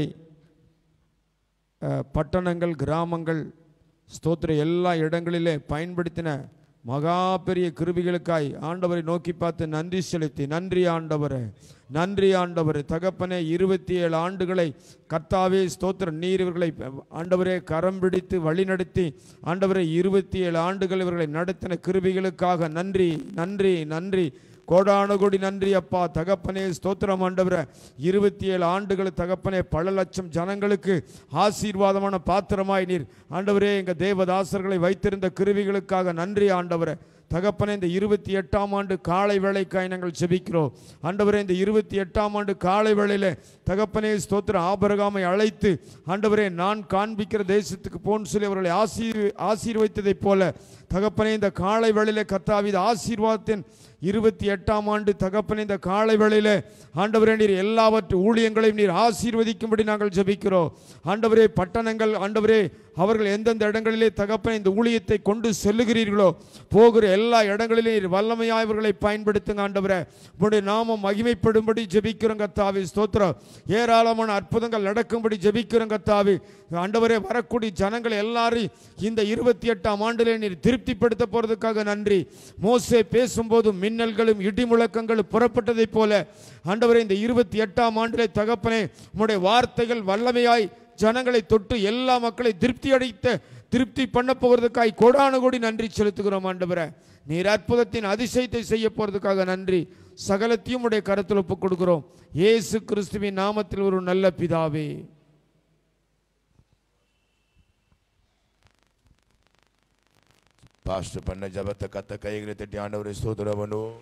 [SPEAKER 9] அஹ், பட்டணங்கள் கிராமங்கள் ஸ்தோத்திர எல்லா இடங்களிலே பயன்படுத்தின மகா பெரிய கிருபிகளுக்காய் ஆண்டவரை நோக்கி பார்த்து நன்றி செலுத்தி நன்றி ஆண்டவரே நன்றி ஆண்டவரே தகப்பனே இருபத்தி ஏழு ஆண்டுகளை கர்த்தாவே ஸ்தோத்திர நீர் இவர்களை ஆண்டவரே கரம் பிடித்து வழிநடத்தி ஆண்டவரே இருபத்தி ஏழு ஆண்டுகள் இவர்களை நடத்தின கிருபிகளுக்காக நன்றி நன்றி நன்றி கோடானு கோடி நன்றி அப்பா தகப்பனே ஸ்தோத்திரம் ஆண்டவரே இருபத்தி ஏழு ஆண்டுகள் தகப்பனே பல லட்சம் ஜனங்களுக்கு ஆசீர்வாதமான பாத்திரமாய் நீர் ஆண்டவரே எங்கள் தேவதாசர்களை வைத்திருந்த கிருவிகளுக்காக நன்றி ஆண்டவரே தகப்பனே இந்த இருபத்தி எட்டாம் ஆண்டு காலை வேளைக்காய் நாங்கள் செபிக்கிறோம் ஆண்டவரே இந்த இருபத்தி எட்டாம் ஆண்டு காலை வேளையில தகப்பனே ஸ்தோத்திர ஆபரகாமை அழைத்து ஆண்டவரே நான் காண்பிக்கிற தேசத்துக்கு போன்னு சொல்லி அவர்களை ஆசீர் ஆசீர்வைத்ததைப் போல தகப்பனே இந்த காலை வேளையில கத்தாவித ஆசீர்வாதத்தின் இருபத்தி எட்டாம் ஆண்டு தகப்பனே இந்த காலை வேளையில ஆண்டவரே நீர் எல்லாவற்று ஊழியங்களையும் நீர் ஆசீர்வதிக்கும்படி நாங்கள் ஜெபிக்கிறோம் ஆண்டவரே பட்டணங்கள் ஆண்டவரே அவர்கள் எந்தெந்த இடங்களிலே தகப்பனே இந்த ஊழியத்தை கொண்டு செல்லுகிறீர்களோ போகிற எல்லா இடங்களிலும் நீர் வல்லமையாய் இவர்களை பயன்படுத்துங்க ஆண்டவரே உங்களுடைய நாமம் மகிமைப்படும்படி ஜெபிக்கிறோம் கத்தாவி ஸ்தோத்திரம் ஏராளமான அற்புதங்கள் நடக்கும்படி ஜெபிக்கிறோம் கத்தாவி ஆண்டவரே வரக்கூடிய ஜனங்கள் எல்லாரும் இந்த இருபத்தி எட்டாம் ஆண்டிலே நீர் திருப்திப்படுத்த போறதுக்காக நன்றி மோசே பேசும்போது மின்னல்களும் இடி முழக்கங்களும் புறப்பட்டதைப் போல ஆண்டவரே இந்த இருபத்தி எட்டாம் ஆண்டிலே தகப்பனே உம்முடைய வார்த்தைகள் வல்லமையாய் ஜனங்களை தொட்டு எல்லா மக்களை திருப்தி அடைத்த திருப்தி பண்ண போகிறதுக்காய் கோடானு கோடி நன்றி செலுத்துகிறோம் ஆண்டவரே நீர் அற்புதத்தின் அதிசயத்தை செய்ய போறதுக்காக நன்றி சகலத்தையும் உடைய கருத்தில் ஒப்புக் கொடுக்கிறோம் இயேசு கிறிஸ்துவின் நாமத்தில் ஒரு நல்ல பிதாவே
[SPEAKER 7] பாஸ்டர் பண்ண ஜபத்தை கத்த கைகளை தட்டி ஆண்டவரை ஸ்தோத்திரம் பண்ணுவோம்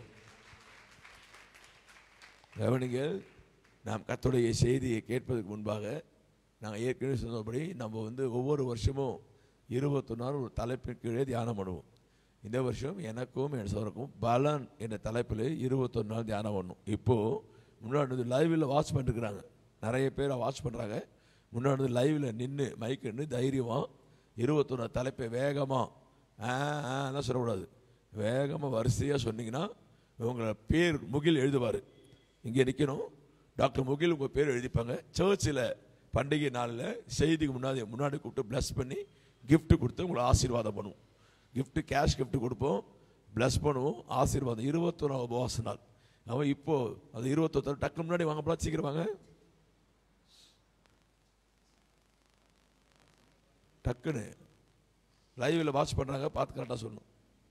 [SPEAKER 7] கவனிங்க நாம் கர்த்தருடைய செய்தியை கேட்பதற்கு முன்பாக நாங்கள் ஏற்கனவே சொன்னபடி நம்ம வந்து ஒவ்வொரு வருஷமும் இருபத்தொன்னாறு ஒரு தலைப்பின் கீழே தியானம் பண்ணுவோம் இந்த வருஷம் எனக்கும் என் சோருக்கும் பலன் என்ற தலைப்பில் இருபத்தொரு நாள் தியானம் பண்ணும் இப்போது முன்னாடி வந்து லைவில் வாட்ச் பண்ணிருக்கிறாங்க நிறைய பேர் வாட்ச் பண்ணுறாங்க முன்னாடி வந்து லைவில் நின்று மைக் நின்று தைரியமாக இருபத்தொன்று தலைப்பை வேகமாக ஆ ஆலாம் சொல்லக்கூடாது வேகமாக வரிசையாக சொன்னீங்கன்னா உங்களை பேர் முகில் எழுதுவார் இங்கே நிற்கணும் டாக்டர் முகில் உங்கள் பேர் எழுதிப்பாங்க சர்ச்சில் பண்டிகை நாளில் செய்திக்கு முன்னாடி முன்னாடி கூப்பிட்டு ப்ளஸ் பண்ணி gift கொடுத்து உங்களை ஆசீர்வாதம் பண்ணுவோம் gift கேஷ் gift கொடுப்போம் ப்ளஸ் பண்ணுவோம் ஆசீர்வாதம் இருபத்தொன்னாவது உபவாச நாள் அவன் இப்போ அது இருபத்தொத்தர் டக்கு முன்னாடி வாங்க போல சீக்கிரம் வாங்க டக்குன்னு லைவில் வாட்ச் பண்ணுறாங்க பார்த்து கரெக்டாக சொல்லணும்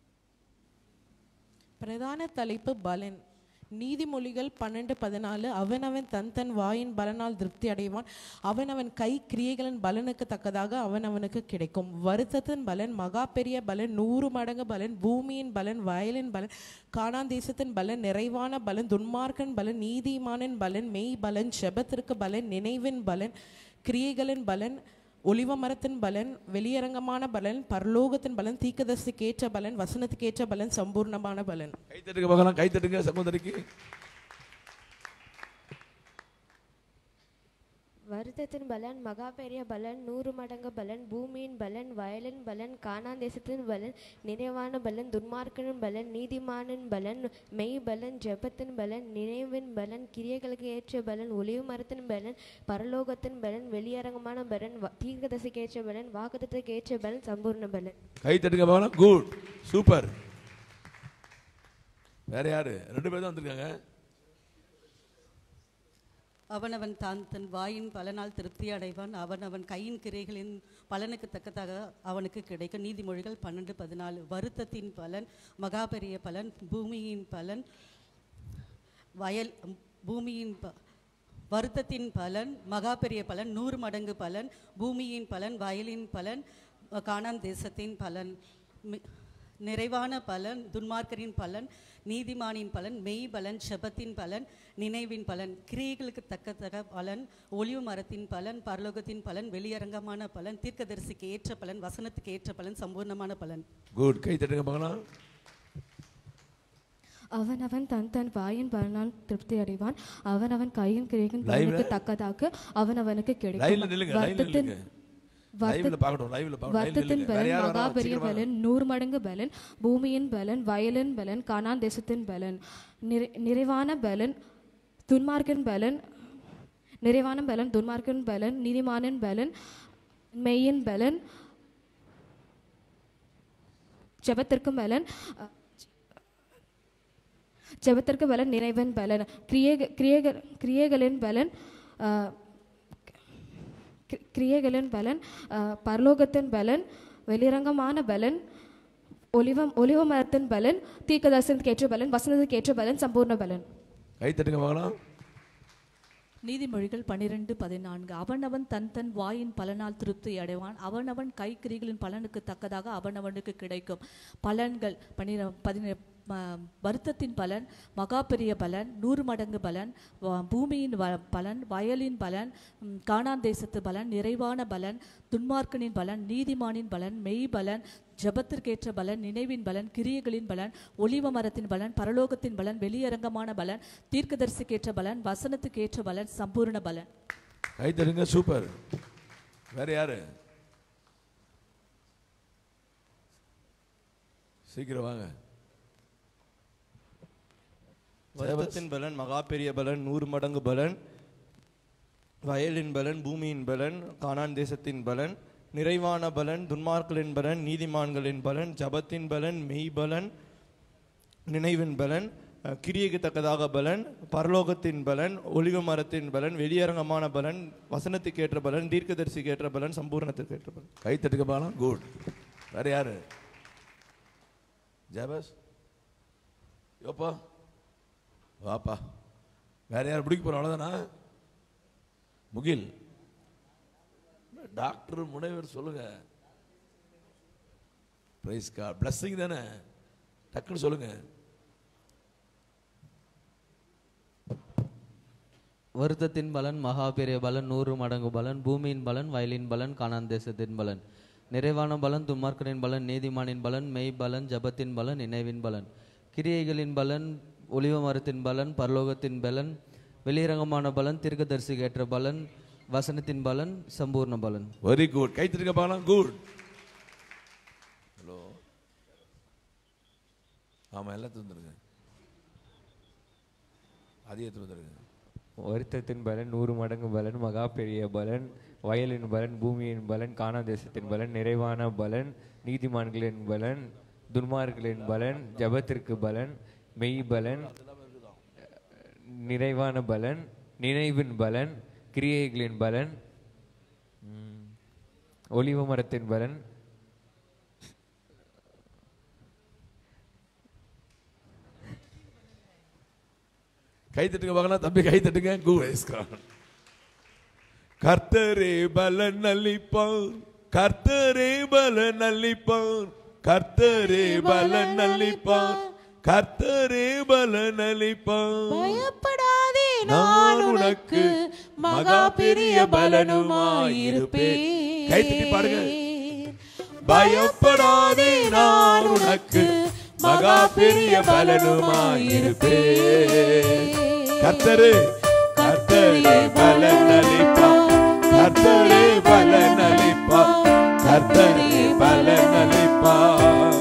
[SPEAKER 10] பிரதான தலைப்பு பலன் நீதிமொழிகள் பன்னெண்டு பதினாலு அவனவன் தன் தன் வாயின் பலனால் திருப்தி அடைவான் அவனவன் கை கிரியைகளின் பலனுக்கு தக்கதாக அவனவனுக்கு கிடைக்கும் வருத்தத்தின் பலன் மகா பெரிய பலன் நூறு மடங்கு பலன் பூமியின் பலன் வயலின் பலன் காணாந்தேசத்தின் பலன் நிறைவான பலன் துன்மார்க்கன் பலன் நீதிமானின் பலன் மெய் பலன் செபத்திற்கு பலன் நினைவின் பலன் கிரியைகளின் பலன் ஒலிவ மரத்தின் பலன் வெளியரங்கமான பலன் பரலோகத்தின் பலன் தீக்கதர்சிக்கு ஏற்ற பலன் வசனத்துக்கு ஏற்ற பலன் சம்பூர்ணமான பலன்
[SPEAKER 7] கை தட்டுங்க பார்க்கலாம் கை தட்டுங்க சகோதரிக்கு
[SPEAKER 11] வருத்தத்தின் பலன் மகா பெரிய பலன் நூறு மடங்கு பலன் பூமியின் பலன் வயலின் பலன் காணாந்தேசத்தின் பலன் நிறைவான பலன் துன்மார்க்கனின் பலன் நீதிமானின் பலன் மெய் பலன் ஜெபத்தின் பலன் நினைவின் பலன் கிரியைகளுக்கு ஏற்ற பலன் ஒளிவு மரத்தின் பலன் பரலோகத்தின் பலன் வெளியரங்கமான பலன் வ- தீர்க்கதரிசிக்கு ஏற்ற பலன் வாக்குத்தத்துக்கு ஏற்ற பலன் சம்பூர்ண பலன்
[SPEAKER 7] கை தட்டுங்க பார்க்கலாம் குட் சூப்பர் வேற யாரு ரெண்டு பேர் தான் வந்திருக்காங்க
[SPEAKER 12] அவனவன் தான் தன் வாயின் பலனால் திருப்தி அடைவான் அவனவன் கையின் கிரைகளின் பலனுக்கு தக்கதாக அவனுக்கு கிடைக்கும் நீதிமொழிகள் பன்னெண்டு பதினாலு வருத்தத்தின் பலன் மகாபெரிய பலன் பூமியின் பலன் வயல் பூமியின் ப வருத்தத்தின் பலன் மகாபெரிய பலன் நூறு மடங்கு பலன் பூமியின் பலன் வயலின் பலன் காணாம் தேசத்தின் பலன் மி- நிறைவான பலன் துன்மார்க்கரின் பலன் நீதிமானின் பலன் மெய் பலன் செபத்தின் பலன் நினைவின் பலன் கிரியைகளுக்கு தக்கத்தக்க பலன் ஒளிவு மரத்தின் பலன் பரலோகத்தின் பலன் வெளியரங்கமான பலன் தீர்க்கதரிசிக்கு ஏற்ற பலன் வசனத்துக்கு ஏற்ற பலன் சம்பூர்ணமான பலன்
[SPEAKER 7] குட் கை தட்டுங்க பார்க்கலாம்
[SPEAKER 13] அவனவன் தன் தன் வாயின் பலனால் திருப்தி அடைவான் அவனவன் கையின் கிரையின்
[SPEAKER 7] Live ல?
[SPEAKER 13] பலனுக்கு தக்கதாக அவனவனுக்கு
[SPEAKER 7] லைவ்ல நில்லுங்க லைவ்ல
[SPEAKER 13] வருத்தத்தின்
[SPEAKER 7] நில்லுங்க
[SPEAKER 13] வருத்த-
[SPEAKER 7] லைவ்ல பார்க்கணும் லைவ்ல பார்க்கணும் லைவ்ல
[SPEAKER 13] வருத்தத்தின்
[SPEAKER 7] நில்லுங்க வேற
[SPEAKER 13] பலன்
[SPEAKER 7] யார்
[SPEAKER 13] மகா
[SPEAKER 7] வரா
[SPEAKER 13] பெரிய
[SPEAKER 7] சீக்கிரம் வாங்க.
[SPEAKER 13] பலன் நூறு மடங்கு பலன் பூமியின் பலன் வயலின் பலன் காணான் தேசத்தின் பலன் நிறை- நிறைவான பலன் துன்மார்க்கன் பலன் நிறைவான பலன் துன்மார்க்கன் பலன் நீதிமானின் பலன் மெய்யின் பலன் ஜெபத்திற்கு பலன் அஹ், ஜெபத்திற்கு பலன் நிறைவன் பலன் கிரியேக கிரியேக கிரியைகளின் பலன் அஹ், கி- கிரியைகளின் பலன் அஹ், பரலோகத்தின் பலன் வெளிரங்கமான பலன் ஒலிவம் ஒலிவ மரத்தின் பலன் தீர்க்கதரிசனத்துக்கு ஏற்ற பலன் வசனத்துக்கு ஏற்ற பலன் சம்பூர்ண பலன்
[SPEAKER 7] கை தட்டுங்க பார்க்கலாம்
[SPEAKER 14] நீதிமொழிகள் பனிரெண்டு பதினான்கு அவனவன் தன் தன் வாயின் பலனால் திருப்தி அடைவான் அவனவன் கைக்கிரிகளின் பலனுக்கு தக்கதாக அவனவனுக்கு கிடைக்கும் பலன்கள் பனிர பதின ம- வருத்தத்தின் பலன் மகா பெரிய பலன் நூறு மடங்கு பலன் வ- பூமியின் வ பலன் வயலின் பலன் ம், கானான் தேசத்து பலன் நிறைவான பலன் துன்மார்க்கனின் பலன் நீதிமானின் பலன் மெய் பலன் ஜபத்திற்கேற்ற பலன் நினைவின் பலன் கிரியைகளின் பலன் ஒலிவ மரத்தின் பலன் பரலோகத்தின் பலன் வெளியரங்கமான பலன் தீர்க்கதரிசிக்கேற்ற பலன் வசனத்துக்கேற்ற பலன் சம்பூர்ண பலன்
[SPEAKER 7] கை தட்டுங்க சூப்பர் வேற யாரு சீக்கிரம் வாங்க
[SPEAKER 6] வருத்தத்தின் பலன் மகா பெரிய பலன் நூறு மடங்கு பலன் வயலின் பலன் பூமியின் பலன் கானான் தேசத்தின் பலன் நிறைவான பலன் துன்மார்க்களின் பலன் நீதிமான்களின் பலன் ஜபத்தின் பலன் மெய் பலன் நினைவின் பலன் அஹ், கிரியைக்கு தக்கதாக பலன் பரலோகத்தின் பலன் ஒளிவ மரத்தின் பலன் வெளியரங்கமான பலன் வசனத்துக்கு ஏற்ற பலன் தீர்க்கதரிசிக்கு ஏற்ற பலன் சம்பூர்ணத்துக்கு ஏற்ற பலன்
[SPEAKER 7] கை தட்டுங்க பார்க்கலாம் குட் வேற யாரு ஜாபஸ் யோப்பா வாப்பா வேற யார் பிடிக்க போறோம் அவ்வளோதானா முகில் டாக்டர் முனைவர் சொல்லுங்க பிரைஸ் கா பிளஸ்ஸிங் தானே டக்குன்னு சொல்லுங்க
[SPEAKER 4] வருத்தத்தின் பலன் மகா பெரிய பலன் நூறு மடங்கு பலன் பூமியின் பலன் வயலின் பலன் கானான் தேசத்தின் பலன் நிறைவான பலன் துன்மார்க்கனின் பலன் நீதிமானின் பலன் மெய் பலன் ஜபத்தின் பலன் நினைவின் பலன் கிரியைகளின் பலன் ஒளிவ மரத்தின் பலன் பரலோகத்தின் பலன் வெளியரங்கமான பலன் தீர்க்கதரிசிக்கு ஏற்ற பலன் வசனத்தின் பலன் சம்பூர்ண பலன்
[SPEAKER 7] வெரி குட் கை தட்டுங்க பார்க்கலாம் குட் ஹலோ ஆமாம் எல்லாம் தந்துருங்க அதையே தந்துருங்க
[SPEAKER 15] வருத்தத்தின் பலன் நூறு மடங்கு பலன் மகா பெரிய பலன் வயலின் பலன் பூமியின் பலன் கானா தேசத்தின் பலன் நிறைவான பலன் நீதிமான்களின் பலன் துன்மார்களின் பலன் ஜபத்திற்கு பலன் மெய் பலன் நிறைவான பலன் நினைவின் பலன் கிரியைகளின் பலன் ம், ஒலிவ மரத்தின் பலன்
[SPEAKER 7] கை தட்டுங்க பார்க்கலாம் தம்பி கை தட்டுங்க குட் கர்த்தரே பலன் அளிப்பார் கர்த்தரே பலன் அளிப்பார் கர்த்தரே பலன் அளிப்பார் கர்த்தரே பலன் அளிப்பார்
[SPEAKER 10] பயப்படாதே
[SPEAKER 7] நான் உனக்கு மகா பெரிய பலனுமாயிருப்பேன் கை தட்டி பாருங்க பயப்படாதே நான் உனக்கு மகா பெரிய பலனுமாயிருப்பேன் கர்த்தரே கர்த்தரே பலன் அளிப்பார் கர்த்தரே பலன் அளிப்பார் கர்த்தரே பலன் அளிப்பார்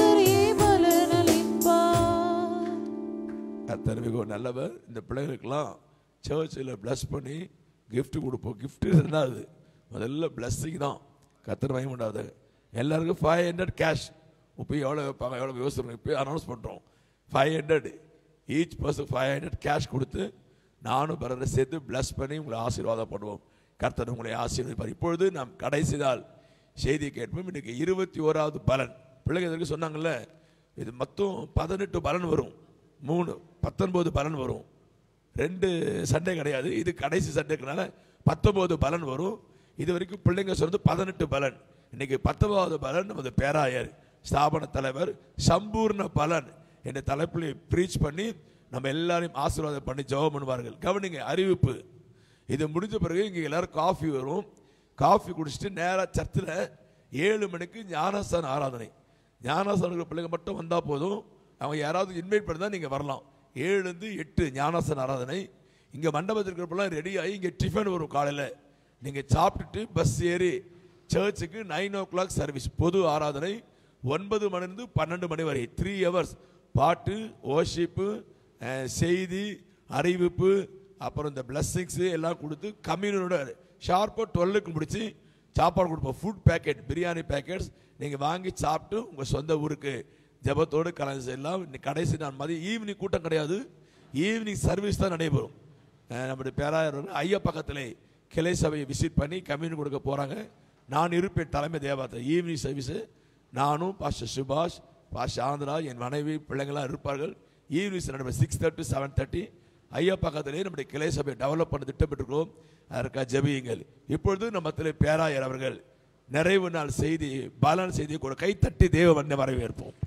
[SPEAKER 7] கர்த்தர் மிகவும் நல்லவர் இந்த பிள்ளைகளுக்கெல்லாம் சர்ச்சில் ப்ளஸ் பண்ணி gift கொடுப்போம் gift ரெண்டாவது முதல்ல blessing தான் கர்த்தர் வாங்கி உண்டாது எல்லாருக்கும் ஃபைவ் ஹண்ட்ரட் கேஷ் இப்போ எவ்வளோ வைப்பாங்க எவ்வளோ யோசிச்சு இப்போ அனௌன்ஸ் பண்ணுறோம் five hundred each person five hundred cash கொடுத்து நானும் பிறரை சேர்த்து bless பண்ணி உங்களை ஆசீர்வாதம் பண்ணுவோம் கர்த்தர் உங்களை ஆசீர்வதிப்பார் இப்பொழுது நாம் கடைசி நாள் செய்தி கேட்போம் இன்னைக்கு இருபத்தி ஓராவது பலன் பிள்ளைங்க இதற்கு சொன்னாங்கல்ல இது மொத்தம் பதினெட்டு பலன் வரும் மூணு பத்தொன்பது பலன் வரும் ரெண்டு சண்டே கிடையாது இது கடைசி சண்டேக்குனால பத்தொன்பது பலன் வரும் இது வரைக்கும் பிள்ளைங்க சொன்னது பதினெட்டு பலன் இன்னைக்கு பத்தொன்பதாவது பலன் நமது பேராயர் ஸ்தாபன தலைவர் சம்பூர்ண பலன் என்ற தலைப்பில் ப்ரீச் பண்ணி நம்ம எல்லாரையும் ஆசீர்வாதம் பண்ணி ஜெபம் பண்ணுவார்கள் கவனிங்க அறிவிப்பு இது முடிஞ்ச பிறகு இங்கே எல்லாரும் காஃபி வரும் காஃபி குடிச்சிட்டு நேராக சர்ச்சில் ஏழு மணிக்கு ஞானஸ்தான ஆராதனை ஞானஸ்தான பிள்ளைங்க மட்டும் வந்தால் போதும் அவங்க யாராவது இன்வைட் பண்ணி தான் நீங்கள் வரலாம் ஏழுலேருந்து எட்டு ஞானஸ்தான ஆராதனை இங்கே மண்டபத்தில் இருக்கிறப்பெல்லாம் ரெடி ஆகி இங்கே டிஃபன் வரும் காலையில் நீங்கள் சாப்பிட்டுட்டு பஸ் ஏறி சர்ச்சுக்கு நைன் ஓ கிளாக் சர்வீஸ் பொது ஆராதனை ஒன்பது மணிலிருந்து பன்னெண்டு மணி வரை த்ரீ ஹவர்ஸ் பாட்டு ஓஷிப்பு செய்தி அறிவிப்பு அப்புறம் இந்த பிளஸ்ஸிங்ஸு எல்லாம் கொடுத்து கம்யூனியோட ஷார்ப்பாக டுவெல்லுக்கு முடிச்சு சாப்பாடு கொடுப்போம் ஃபுட் பேக்கெட் பிரியாணி பேக்கெட்ஸ் நீங்கள் வாங்கி சாப்பிட்டு உங்கள் சொந்த ஊருக்கு ஜெபத்தோடு கலந்து செல்லலாம் இன்னைக்கு கடைசி நாள் மதியம் ஈவினிங் கூட்டம் கிடையாது ஈவினிங் சர்வீஸ் தான் நடைபெறும் அஹ் நம்முடைய பேராயர் ஐயா பக்கத்திலே கிளை சபையை விசிட் பண்ணி கம்யூனி கொடுக்க போகிறாங்க நான் இருப்பேன் தலைமை தேவாலயத்தில் ஈவினிங் சர்வீஸு நானும் பாஸ்டர் சுபாஷ் பாஸ்டர் ஆந்திரா என் மனைவி பிள்ளைங்களாம் இருப்பார்கள் ஈவினிங் நடைபெறும் சிக்ஸ் தேர்ட்டி செவன் தேர்ட்டி ஐயா பக்கத்திலே நம்முடைய கிளை சபையை டெவலப் பண்ண திட்டமிட்டிருக்கிறோம் அதற்காக ஜெபியுங்கள் இப்பொழுது நம்மத்திலே பேராயர் அவர்கள் நிறைவு நாள் செய்தி பலன் செய்தி கூட கைத்தட்டி தேவ வண்ண வரவேற்போம்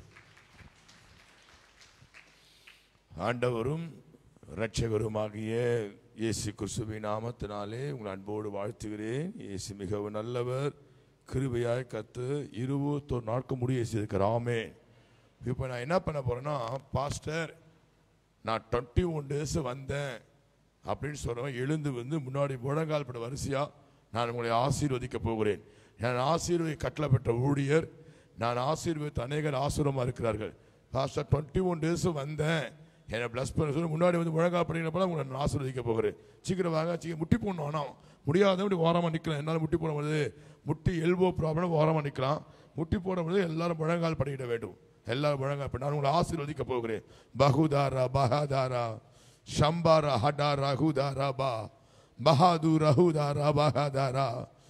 [SPEAKER 7] ஆண்டவரும் இரட்சகருமாகிய இயேசு கிறிஸ்துவின் நாமத்தினாலே உங்கள் அன்போடு வாழ்த்துகிறேன் இயேசு மிகவும் நல்லவர் கிருபையாய் கத்து இருபத்தொரு நாட்கள் முடிய செய்திருக்கிறாமே இப்போ நான் என்ன பண்ண போறேன்னா பாஸ்டர் நான் டுவெண்ட்டி ஒன் டேஸ் வந்தேன் அப்படின்னு சொல்றவன் எழுந்து வந்து முன்னாடி முழங்கால் பட வரிசையா நான் உங்களை ஆசீர்வதிக்க போகிறேன் நான் ஆசீர்வதி கட்டளை பெற்ற ஊழியர் நான் ஆசீர்வதித்த அநேகர் ஆசீர்வமாக இருக்கிறார்கள் பாஸ்டர் டுவெண்ட்டி ஒன் டேஸ் வந்தேன் என்னை ப்ளஸ் பண்ண சொல்லி முன்னாடி வந்து முழங்கால் படிக்கிறப்ப உங்களை நான் ஆசீர்வதிக்க போகிறேன் சீக்கிரம் வாங்க சீக்கிரம் முட்டி போடணும் ஆனால் முடியாத இப்படி ஓரமாக நிற்கலாம் என்னால் முட்டி போட முடியாது முட்டி எல்போ ப்ராப்ளம் ஓரமாக நிற்கலாம் முட்டி போட முடியாது எல்லாரும் முழங்கால் படிக்கிட வேண்டும் எல்லாரும் முழங்கால் படி நான் உங்களை ஆசீர்வதிக்க போகிறேன் பகுதாரா பகாதாரா ಶಂಬಾರ ಹಡಾರ ಹುದಾರ ಬಾ ಬಹಾದೂರ ಹುದಾರ ಬಹಾದಾರ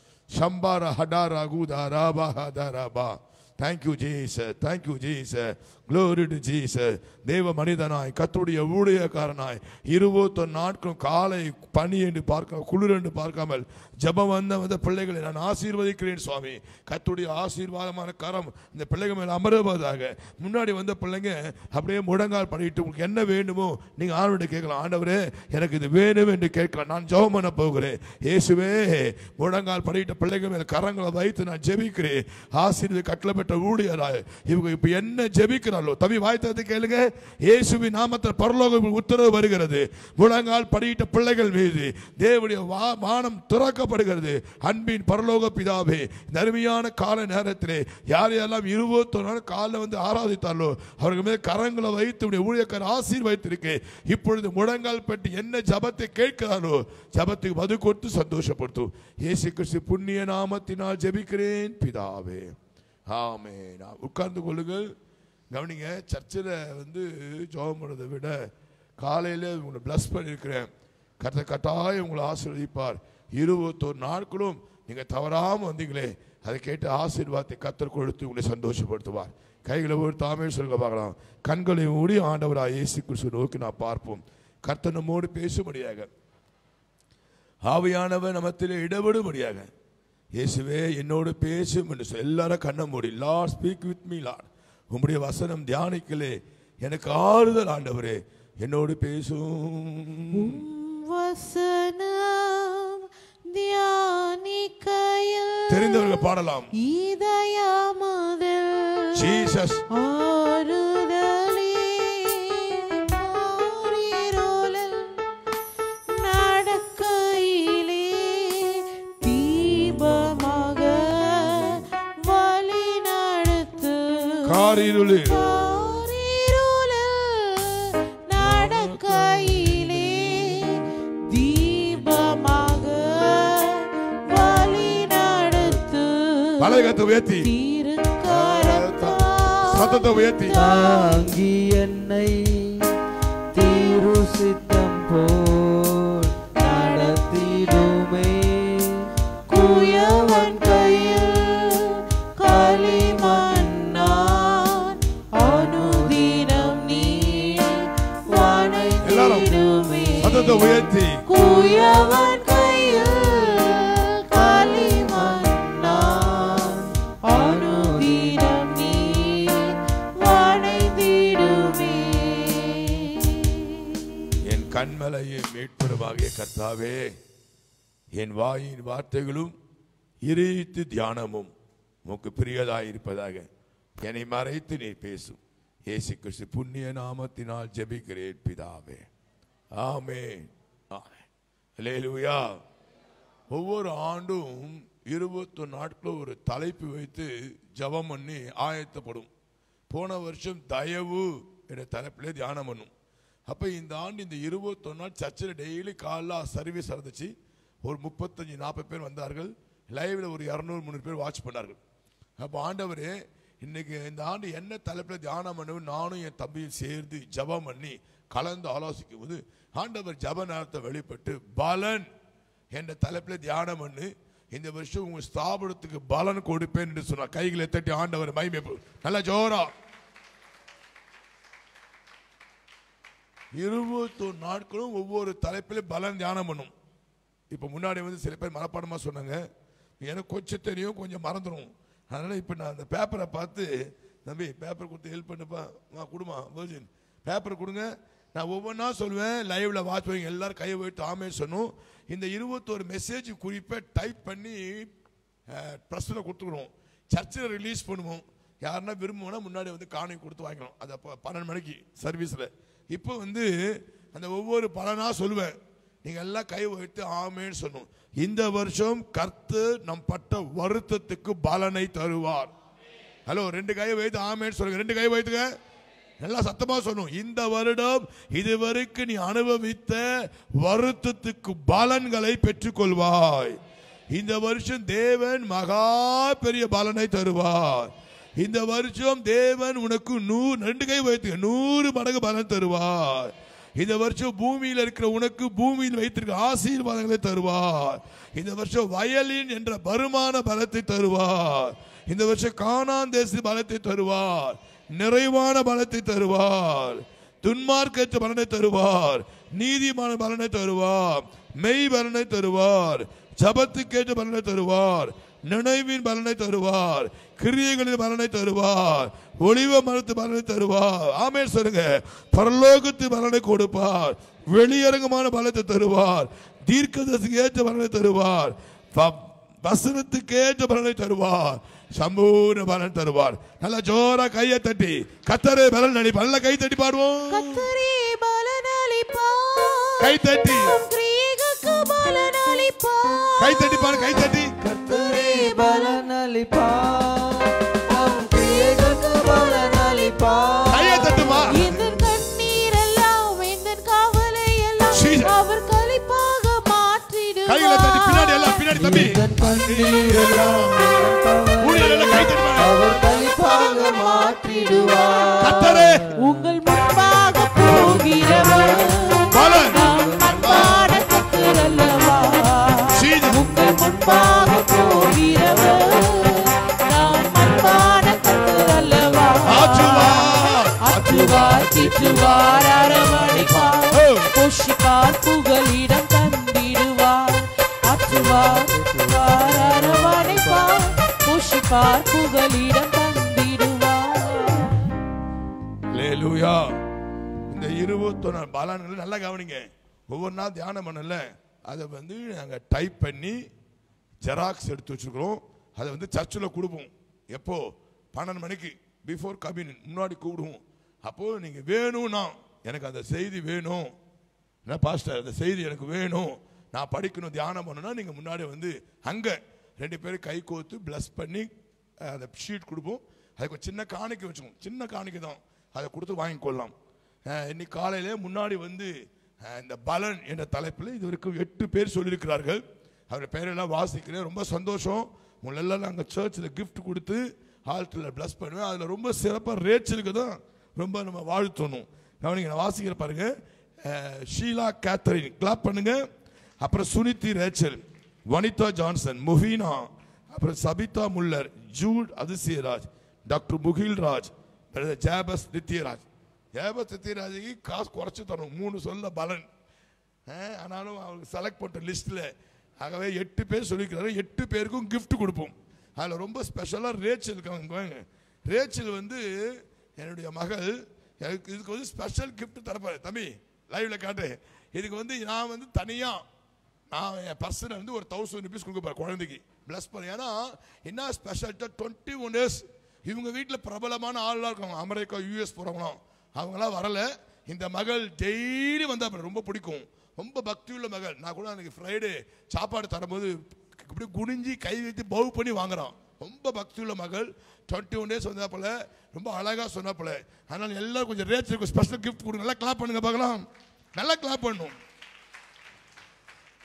[SPEAKER 7] ಶಂಬಾರ ಹಡಾರ ಗುದಾರ ಬಹಾದಾರ ಬಾ thank you Jesus thank you Jesus glory to Jesus தேவ மனிதனாய் கத்துடைய ஊழியக்காரனாய் இருபத்தொரு நாட்களும் காலை பனி என்று பார்க்க குளிர் என்று பார்க்காமல் ஜபம் வந்த வந்த பிள்ளைகளை நான் ஆசீர்வதிக்கிறேன் சுவாமி கத்துடைய ஆசீர்வாதமான கரம் இந்த பிள்ளைகள் மேல் அமருவதாக முன்னாடி வந்த பிள்ளைங்க அப்படியே முழங்கால் பண்ணிட்டு உங்களுக்கு என்ன வேண்டுமோ நீங்க ஆண்டவர்கிட்ட கேட்கலாம் ஆண்டவரே எனக்கு இது வேணும் என்று கேட்கலாம் நான் ஜெபம் பண்ண போகிறேன் இயேசுவே முழங்கால் பண்ணிட்ட பிள்ளைகள் மேல் கரங்களை வைத்து நான் ஜெபிக்கிறேன் ஆசீர்வாத கட்டளை பெற்ற ஊழியராய் இவங்க இப்ப என்ன ஜெபிக்கிறாளோ தவி வாய்த்தது கேளுங்க இயேசுவின் நாமத்தில் பரலோக உத்தரவு வருகிறது முழங்கால் படியிட்ட பிள்ளைகள் மீது தேவனுடைய வா- வானம் திறக்கப்படுகிறது அன்பின் பரலோக பிதாவே இந்த அருமையான கால நேரத்திலே யார் யாரெல்லாம் இருபத்தொரு நாள் காலைல வந்து ஆராதித்தார்களோ அவர்கள் மேல் கரங்களை வைத்து உடைய ஊழியக்கார ஆசீர்வதித்திருக்கு இப்பொழுது முழங்கால் பற்றி என்ன ஜபத்தை கேட்கிறாரோ ஜபத்துக்கு மது கொடுத்து சந்தோஷப்படுத்தும் இயேசு கிறிஸ்து புண்ணிய நாமத்தினால் ஜெபிக்கிறேன் பிதாவே ஆமே நான் உட்கார்ந்து கொள்ளுங்கள் கவனிங்க சர்ச்சில் வந்து ஜெபம் பண்ணுறதை விட காலையில் உங்களை ப்ளஸ் பண்ணியிருக்கிறேன் கத்த கட்டாயம் உங்களை ஆசீர்வதிப்பார் இருபத்தோரு நாட்களும் நீங்கள் தவறாமல் வந்தீங்களே அதை கேட்டு ஆசீர்வாதத்தை கத்தர் கொடுத்து உங்களை சந்தோஷப்படுத்துவார் கைகளை ஒரு தாமே சொல்ல பார்க்கலாம் கண்களை மூடி ஆண்டவராக இயேசு கிறிஸ்து நோக்கி நான் பார்ப்போம் கர்த்தர் நம்மோடு பேசும்படியாக ஆவியானவர் நமத்திலே இடபடும்படியாக இயேசுவே என்னோடு பேசும் என்று சொல்லி எல்லாரும் கண்ண மூடி lord speak with me lord உம்முடைய வசனம் தியானிக்கலே எனக்கு ஆறுதல் ஆண்டவரே என்னோடு பேசும்
[SPEAKER 10] வசனம் தியானிக்கையில்
[SPEAKER 7] தெரிந்தவர்கள் பாடலாம்
[SPEAKER 10] இதயமுதல்
[SPEAKER 7] ஜீசஸ்
[SPEAKER 10] ஆறுதலே மாறிரோலல் நடக்கையிலே தீபமாக வழி நடத்து
[SPEAKER 7] காரிருளில்
[SPEAKER 10] நடக்கையிலே தீபமாக வழி நடத்து
[SPEAKER 7] பலகத்தை உயர்த்தி சத்தத்தை உயர்த்தி
[SPEAKER 4] தாங்கி என்னை தீரு சித்தம் போல் நடத்திடுமே குயவன் கையில்
[SPEAKER 10] களிமண்ணான் அனுதினம் நீ வணைத்திடுமே
[SPEAKER 7] சத்தத்தை உயர்த்தி
[SPEAKER 10] குயவன் கையில் களிமண்ணான் அனுதினம் நீ வணைத்திடுமே
[SPEAKER 7] என் கண்மலையும் மீட்பெருமாகிய கர்த்தாவே என் வாயின் வார்த்தைகளும் இறைத்து தியானமும் உமக்கு பிரியதாயிருப்பதாக என்னை மறைத்து நீர் பேசும் இயேசு கிறிஸ்து புண்ணிய நாமத்தினால் ஜெபிக்கிறேன் பிதாவே ஆமென் ஆமென். அல்லேலூயா ஒவ்வொரு ஆண்டும் இருபத்தொரு நாட்களும் ஒரு தலைப்பு வைத்து ஜெபம் பண்ணி ஆயத்தப்படும் போன வருஷம் தயவு என்ற தலைப்பிலே தியானம் பண்ணும் அப்போ இந்த ஆண்டு இந்த இருபத்தொரு நாள் சர்ச்சில் டெய்லி காலைல சர்வீஸ் நடந்துச்சு ஒரு முப்பத்தஞ்சு நாற்பது பேர் வந்தார்கள் லைவ்ல ஒரு இரநூறு முந்நூறு பேர் வாட்ச் பண்ணார்கள் அப்போ ஆண்டவரே இன்னைக்கு இந்த ஆண்டு என்ன தலைப்பில் தியானம் பண்ணவும் நானும் என் தம்பியும் சேர்ந்து ஜெபம் பண்ணி கலந்து ஆலோசிக்கும் போது ஆண்டவர் ஜெப நேரத்தை வெளிப்பட்டு பலன் என்ற தலைப்பில் தியானம் பண்ணு இந்த வருஷம் உங்க ஸ்தாபனத்துக்கு பலன் கொடுப்பேன் என்று சொன்னார் கைகளை தட்டி ஆண்டவர் மகிமை நல்லா ஜோரா இருபத்தொரு நாட்களும் ஒவ்வொரு தலைப்பிலும் பலன் தியானம் பண்ணும் இப்போ முன்னாடி வந்து சில பேர் மனப்பாடமாக சொன்னாங்க எனக்கு கொஞ்சம் தெரியும் கொஞ்சம் மறந்துடும் அதனால இப்போ நான் அந்த பேப்பரை பார்த்து தம்பி பேப்பர் கொடுத்து ஹெல்ப் பண்ணுப்பா வா கொடுமா வேர்ஜின் பேப்பர் கொடுங்க நான் ஒவ்வொன்றா சொல்லுவேன் லைவ்ல வாட்ச் பண்ணி எல்லாரும் கையை போயிட்டு ஆமே சொன்னோம் இந்த இருபத்தோரு மெசேஜ் குறிப்பை டைப் பண்ணி ப்ரெஸ்ஸில் கொடுத்துக்கிறோம் சர்ச்சில் ரிலீஸ் பண்ணுவோம் யாருன்னா விரும்புவோம்னா முன்னாடி வந்து காணி கொடுத்து வாங்கிக்கணும் அது அப்போ பன்னெண்டு மணிக்கு சர்வீஸில் இப்போ வந்து அந்த ஒவ்வொரு பலனாக சொல்லுவேன் நீங்கள் எல்லாம் கை வைத்து ஆமேன்னு சொன்னோம் இந்த வருஷம் கர்த்து நம் பட்ட வருத்தத்துக்கு பலனை தருவார் ஹலோ ரெண்டு கையை வைத்து ஆமேன்னு சொல்லுங்க ரெண்டு கை வைத்துங்க நல்லா சத்தமா சொல்லணும் இந்த வருடம் இதுவரைக்கும் நீ அனுபவித்த வருத்தத்துக்கு பலன்களை பெற்றுக்கொள்வாய் இந்த வருஷம் தேவன் மகா பெரிய பலனை தருவார் இந்த வருஷம் தேவன் உனக்கு நூறு ரெண்டு கை வைத்து நூறு மடங்கு பலன் தருவார் இந்த வருஷம் பூமியில் இருக்கிற உனக்கு பூமியில் வைத்திருக்க ஆசீர்வாதங்களை தருவார் இந்த வருஷம் வயலின் என்ற வருமான பலத்தை தருவார் இந்த வருஷம் காணான் தேச பலத்தை தருவார் நிறைவான பலத்தை தருவார் துன்மார்க்கற்ற பலனை தருவார் நீதிமான பலனை தருவார் மெய் பலனை தருவார் ஜபத்துக்கேற்ற பலனை தருவார் நினைவின் பலனை தருவார் கிரியைகளின் பலனை தருவார் ஒளிவ மரத்து பலனை தருவார் ஆமே சொல்லுங்க பரலோகத்து பலனை கொடுப்பார் வெளியரங்கமான பலத்தை தருவார் தீர்க்கதரிசிக்கு ஏற்ற பலனை தருவார் வ- வசனத்துக்கு ஏற்ற பலனை தருவார் சம்பூர்ண பலன் தருவார் நல்ல ஜோரா கையை தட்டி கத்தரே பலன் நடிப்பார் நல்ல கை தட்டி பாடுவோம்
[SPEAKER 10] கத்தரே பலனளிப்பார்
[SPEAKER 7] கை தட்டி
[SPEAKER 10] கிரியைகளுக்கு பலனளிப்பார்
[SPEAKER 7] கை தட்டி பாடு கை தட்டி
[SPEAKER 4] கர்த்தரே பலனளிப்பார் நம் கிரியைகளுக்கு பலனளிப்பார்
[SPEAKER 7] கையை தட்டுமா
[SPEAKER 10] எந்தன் கண்ணீரெல்லாம் எந்தன் கவலை எல்லாம்
[SPEAKER 7] Jesus.
[SPEAKER 10] அவர் களிப்பாக
[SPEAKER 7] கைகளை தட்டி பின்னாடி எல்லாம் பின்னாடி தம்பி ஊழியர் எல்லாம் கை தட்டி பாடு.
[SPEAKER 4] அவர் களிப்பாக மாற்றிடுவார்
[SPEAKER 7] கத்தரே
[SPEAKER 10] உங்கள் முன்பாக போகிறவர்
[SPEAKER 7] பலன்
[SPEAKER 10] நாம் அன்பான கத்தர் அல்லவா
[SPEAKER 7] Jesus.
[SPEAKER 10] உங்கள் முன்பாக போகிறவர் நாம் அன்பான கத்தர் அல்லவா
[SPEAKER 7] ஆற்றுவார்
[SPEAKER 10] ஆற்றுவார் தீற்றுவார் அரவணைப்பார் போஷிப்பார் புகலிடம் தந்திடுவார் ஆற்றுவார் தீற்றுவார் அரவணைப்பார் போஷிப்பார் புகலிடம் தந்திடுவார்
[SPEAKER 7] ஹalleluya இந்த இருபத்தொன்னு பலன்கள் நல்லா கவனிங்க ஒவ்வொரு நாள் தியானம் பண்ணல அதை வந்து நாங்கள் டைப் பண்ணி ஜெராக்ஸ் எடுத்து வச்சிருக்கிறோம் அதை வந்து சர்ச்சில் கொடுப்போம் எப்போ பன்னெண்டு மணிக்கு பிஃபோர் கபின் முன்னாடி கூப்பிடுவோம் அப்போ நீங்கள் வேணும்னா எனக்கு அந்த செய்தி வேணும் என்ன பாஸ்டர் அந்த செய்தி எனக்கு வேணும் நான் படிக்கணும் தியானம் பண்ணணும்னா நீங்கள் முன்னாடி வந்து அங்கே ரெண்டு பேரும் கை கோத்து ப்ளஸ் பண்ணி அஹ், அந்த ஷீட் கொடுப்போம் அதுக்கு ஒரு சின்ன காணிக்கை வச்சுக்கோம் சின்ன காணிக்கை தான் அதை கொடுத்து வாங்கிக்கொள்ளலாம் அஹ், இன்னைக்கு காலையிலே முன்னாடி வந்து அஹ், இந்த பலன் என்ற தலைப்பில் இது வரைக்கும் எட்டு பேர் சொல்லியிருக்கிறார்கள் அவர் பேரெல்லாம் வாசிக்கிறேன் ரொம்ப சந்தோஷம் உங்களெல்லாம் நாங்கள் சர்ச்சில் கிஃப்ட் கொடுத்து ஆல்ட்டில் ப்ளஸ் பண்ணுவேன் அதில் ரொம்ப சிறப்பாக ரேச்சலுக்கு தான் ரொம்ப நம்ம வாழ்த்தணும் கவனிங்க நான் வாசிக்கிற பாருங்க அஹ், ஷீலா கேத்தரின் கிளாப் பண்ணுங்க அப்புறம் சுனிதி ரேச்சல் வனிதா ஜான்சன் முஹீனா அப்புறம் Sabitha Muller Jude Athisayaraj doctor Mugilraj brother Jabez Nithyaraj Jabez நித்யராஜுக்கு காசு குறைச்சி தரணும் மூணு சொல்ல பலன் அஹ், ஆனாலும் அவருக்கு செலக்ட் பண்ண லிஸ்ட்டில் ஆகவே எட்டு பேர் சொல்லிக்கிறாரு எட்டு பேருக்கும் gift கொடுப்போம் அதில் ரொம்ப ஸ்பெஷலாக ரேச்சல் இருக்காங்க ரேச்சல் வந்து என்னுடைய மகள் எனக்கு இதுக்கு வந்து ஸ்பெஷல் gift தரப்பாரு தம்பி லைவ்ல காட்டு இதுக்கு வந்து நான் வந்து தனியாக நான் என் பர்சனை வந்து ஒரு தௌசண்ட் ருபீஸ் கொடுக்க போறேன் குழந்தைக்கு ப்ளஸ் பண்ண ஏன்னா என்ன ஸ்பெஷாலிட்டா டுவெண்ட்டி ஒன் டேஸ் இவங்க வீட்டில் பிரபலமான ஆள்லாம் இருக்காங்க அமெரிக்கா யூஎஸ் போகிறவங்களாம் அவங்களாம் வரல இந்த மகள் டெய்லி வந்தா அப்புறம் ரொம்ப பிடிக்கும் ரொம்ப பக்தி உள்ள மகள் நான் கூட அன்னைக்கு ஃப்ரைடே சாப்பாடு தரும்போது இப்படி குனிஞ்சி கை வைத்து பவு பண்ணி வாங்குறான் ரொம்ப பக்தி உள்ள மகள் டுவெண்ட்டி ஒன் டேஸ் வந்தாப்புல ரொம்ப அழகா சொன்னாப்புல அதனால எல்லாரும் கொஞ்சம் ரேட்ஸ் ஸ்பெஷல் கிஃப்ட் கொடுங்க நல்லா கிளாப் பண்ணுங்க பார்க்கலாம் நல்லா கிளாப் பண்ணும்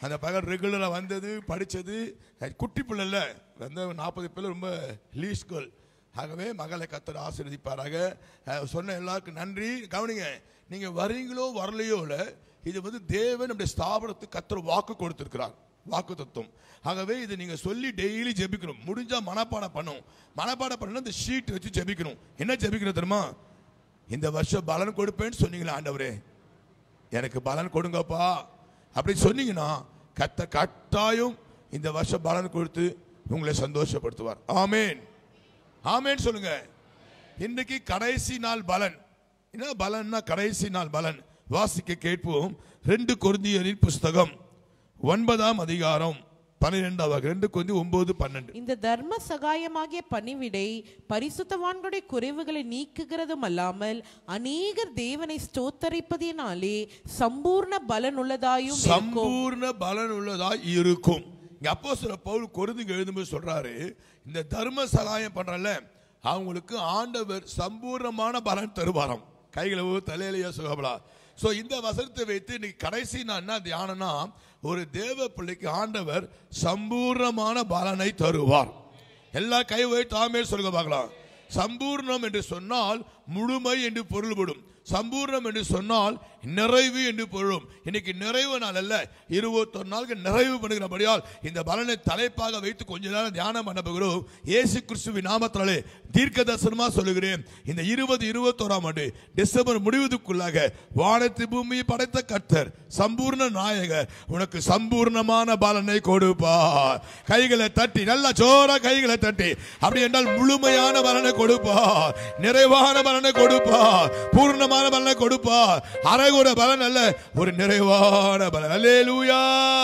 [SPEAKER 7] அந்த பகல் ரெகுலராக வந்தது படித்தது குட்டி பிள்ளை இல்லை வந்து நாற்பது பிள்ளை ரொம்ப லீஸ் கேர்ள் ஆகவே மகளை கத்தர் ஆசீர்வதிப்பாராக அஹ், சொன்ன எல்லாருக்கும் நன்றி கவனிங்க நீங்கள் வரீங்களோ வரலையோ இல்லை இது வந்து தேவன் நம்முடைய ஸ்தாபனத்துக்கு கத்தர் வாக்கு கொடுத்திருக்கிறார் வாக்கு தத்துவம் ஆகவே இதை நீங்கள் சொல்லி டெய்லி ஜெபிக்கணும் முடிஞ்சா மனப்பாடம் பண்ணும் மனப்பாடம் பண்ணணும் இந்த ஷீட் வச்சு ஜெபிக்கணும் என்ன ஜெபிக்கணும் தெரியுமா இந்த வருஷம் பலன் கொடுப்பேன்னு சொன்னீங்களா ஆண்டவரே எனக்கு பலன் கொடுங்கப்பா அப்படி சொன்னீங்கன்னா கத்த கட்டாயம் இந்த வருஷம் பலன் கொடுத்து உங்களை சந்தோஷப்படுத்துவார் ஆமேன் ஆமேன் சொல்லுங்க இன்னைக்கு கடைசி நாள் பலன் என்ன பலன்னா கடைசி நாள் பலன் வாசிக்க கேட்போம் ரெண்டு கொருந்தியரின் புஸ்தகம் ஒன்பதாம் அதிகாரம் பன்னிரெண்டாம் வகை ரெண்டு கொந்தி ஒன்பது பன்னெண்டு
[SPEAKER 10] இந்த தர்ம சகாயமாகிய பணிவிடை பரிசுத்தவான்களுடைய குறைவுகளை நீக்குகிறதும் அல்லாமல் அநேகர் தேவனை ஸ்தோத்தரிப்பதினாலே சம்பூர்ண பலன் உள்ளதாயும் இருக்கும்.
[SPEAKER 7] சம்பூர்ண பலன் உள்ளதாய் இருக்கும் இங்க அப்போ சில பவுல் கொருந்துங்க எழுதும்போது சொல்றாரு இந்த தர்ம சகாயம் பண்றல அவங்களுக்கு ஆண்டவர் சம்பூர்ணமான பலன் தருவாராம் கைகளை தலையிலையா சுகபலா சோ இந்த வசனத்தை வைத்து இன்னைக்கு கடைசி நான் என்ன தியானம்னா ஒரு தேவ பிள்ளைக்கு ஆண்டவர் சம்பூர்ணமான பலனை தருவார் எல்லா கை வைத்து ஆமே சொல்லுங்க பார்க்கலாம் சம்பூர்ணம் என்று சொன்னால் முழுமை என்று பொருள்படும் சம்பூர்ணம் என்று சொன்னால் நிறைவு என்று பொருளும் இன்னைக்கு நிறைவு நாள் அல்ல இருபத்தொரு நாளுக்கு நிறைவு பண்ணுகிறபடியால் இந்த பலனை தலைப்பாக வைத்து கொஞ்ச நேரம் தியானம் பண்ண போகிறோம் இயேசு கிறிஸ்துவின் நாமத்தினாலே தீர்க்க தரிசனமா சொல்லுகிறேன் இந்த இருபது இருபத்தோராம் ஆண்டு டிசம்பர் முடிவதற்குள்ளாக வானத்து பூமியை படைத்த கர்த்தர் சம்பூர்ண நாயகர் உனக்கு சம்பூர்ணமான பலனை கொடுப்பார் கைகளை தட்டி நல்லா ஜோரா கைகளை தட்டி அப்படி என்றால் முழுமையான பலனை கொடுப்பார் நிறைவான பலனை கொடுப்பார் பூர்ணமான பலனை கொடுப்பார் அரைகுற பலன் அல்ல ஒரு நிறைவான பலன் அல்லேலூயா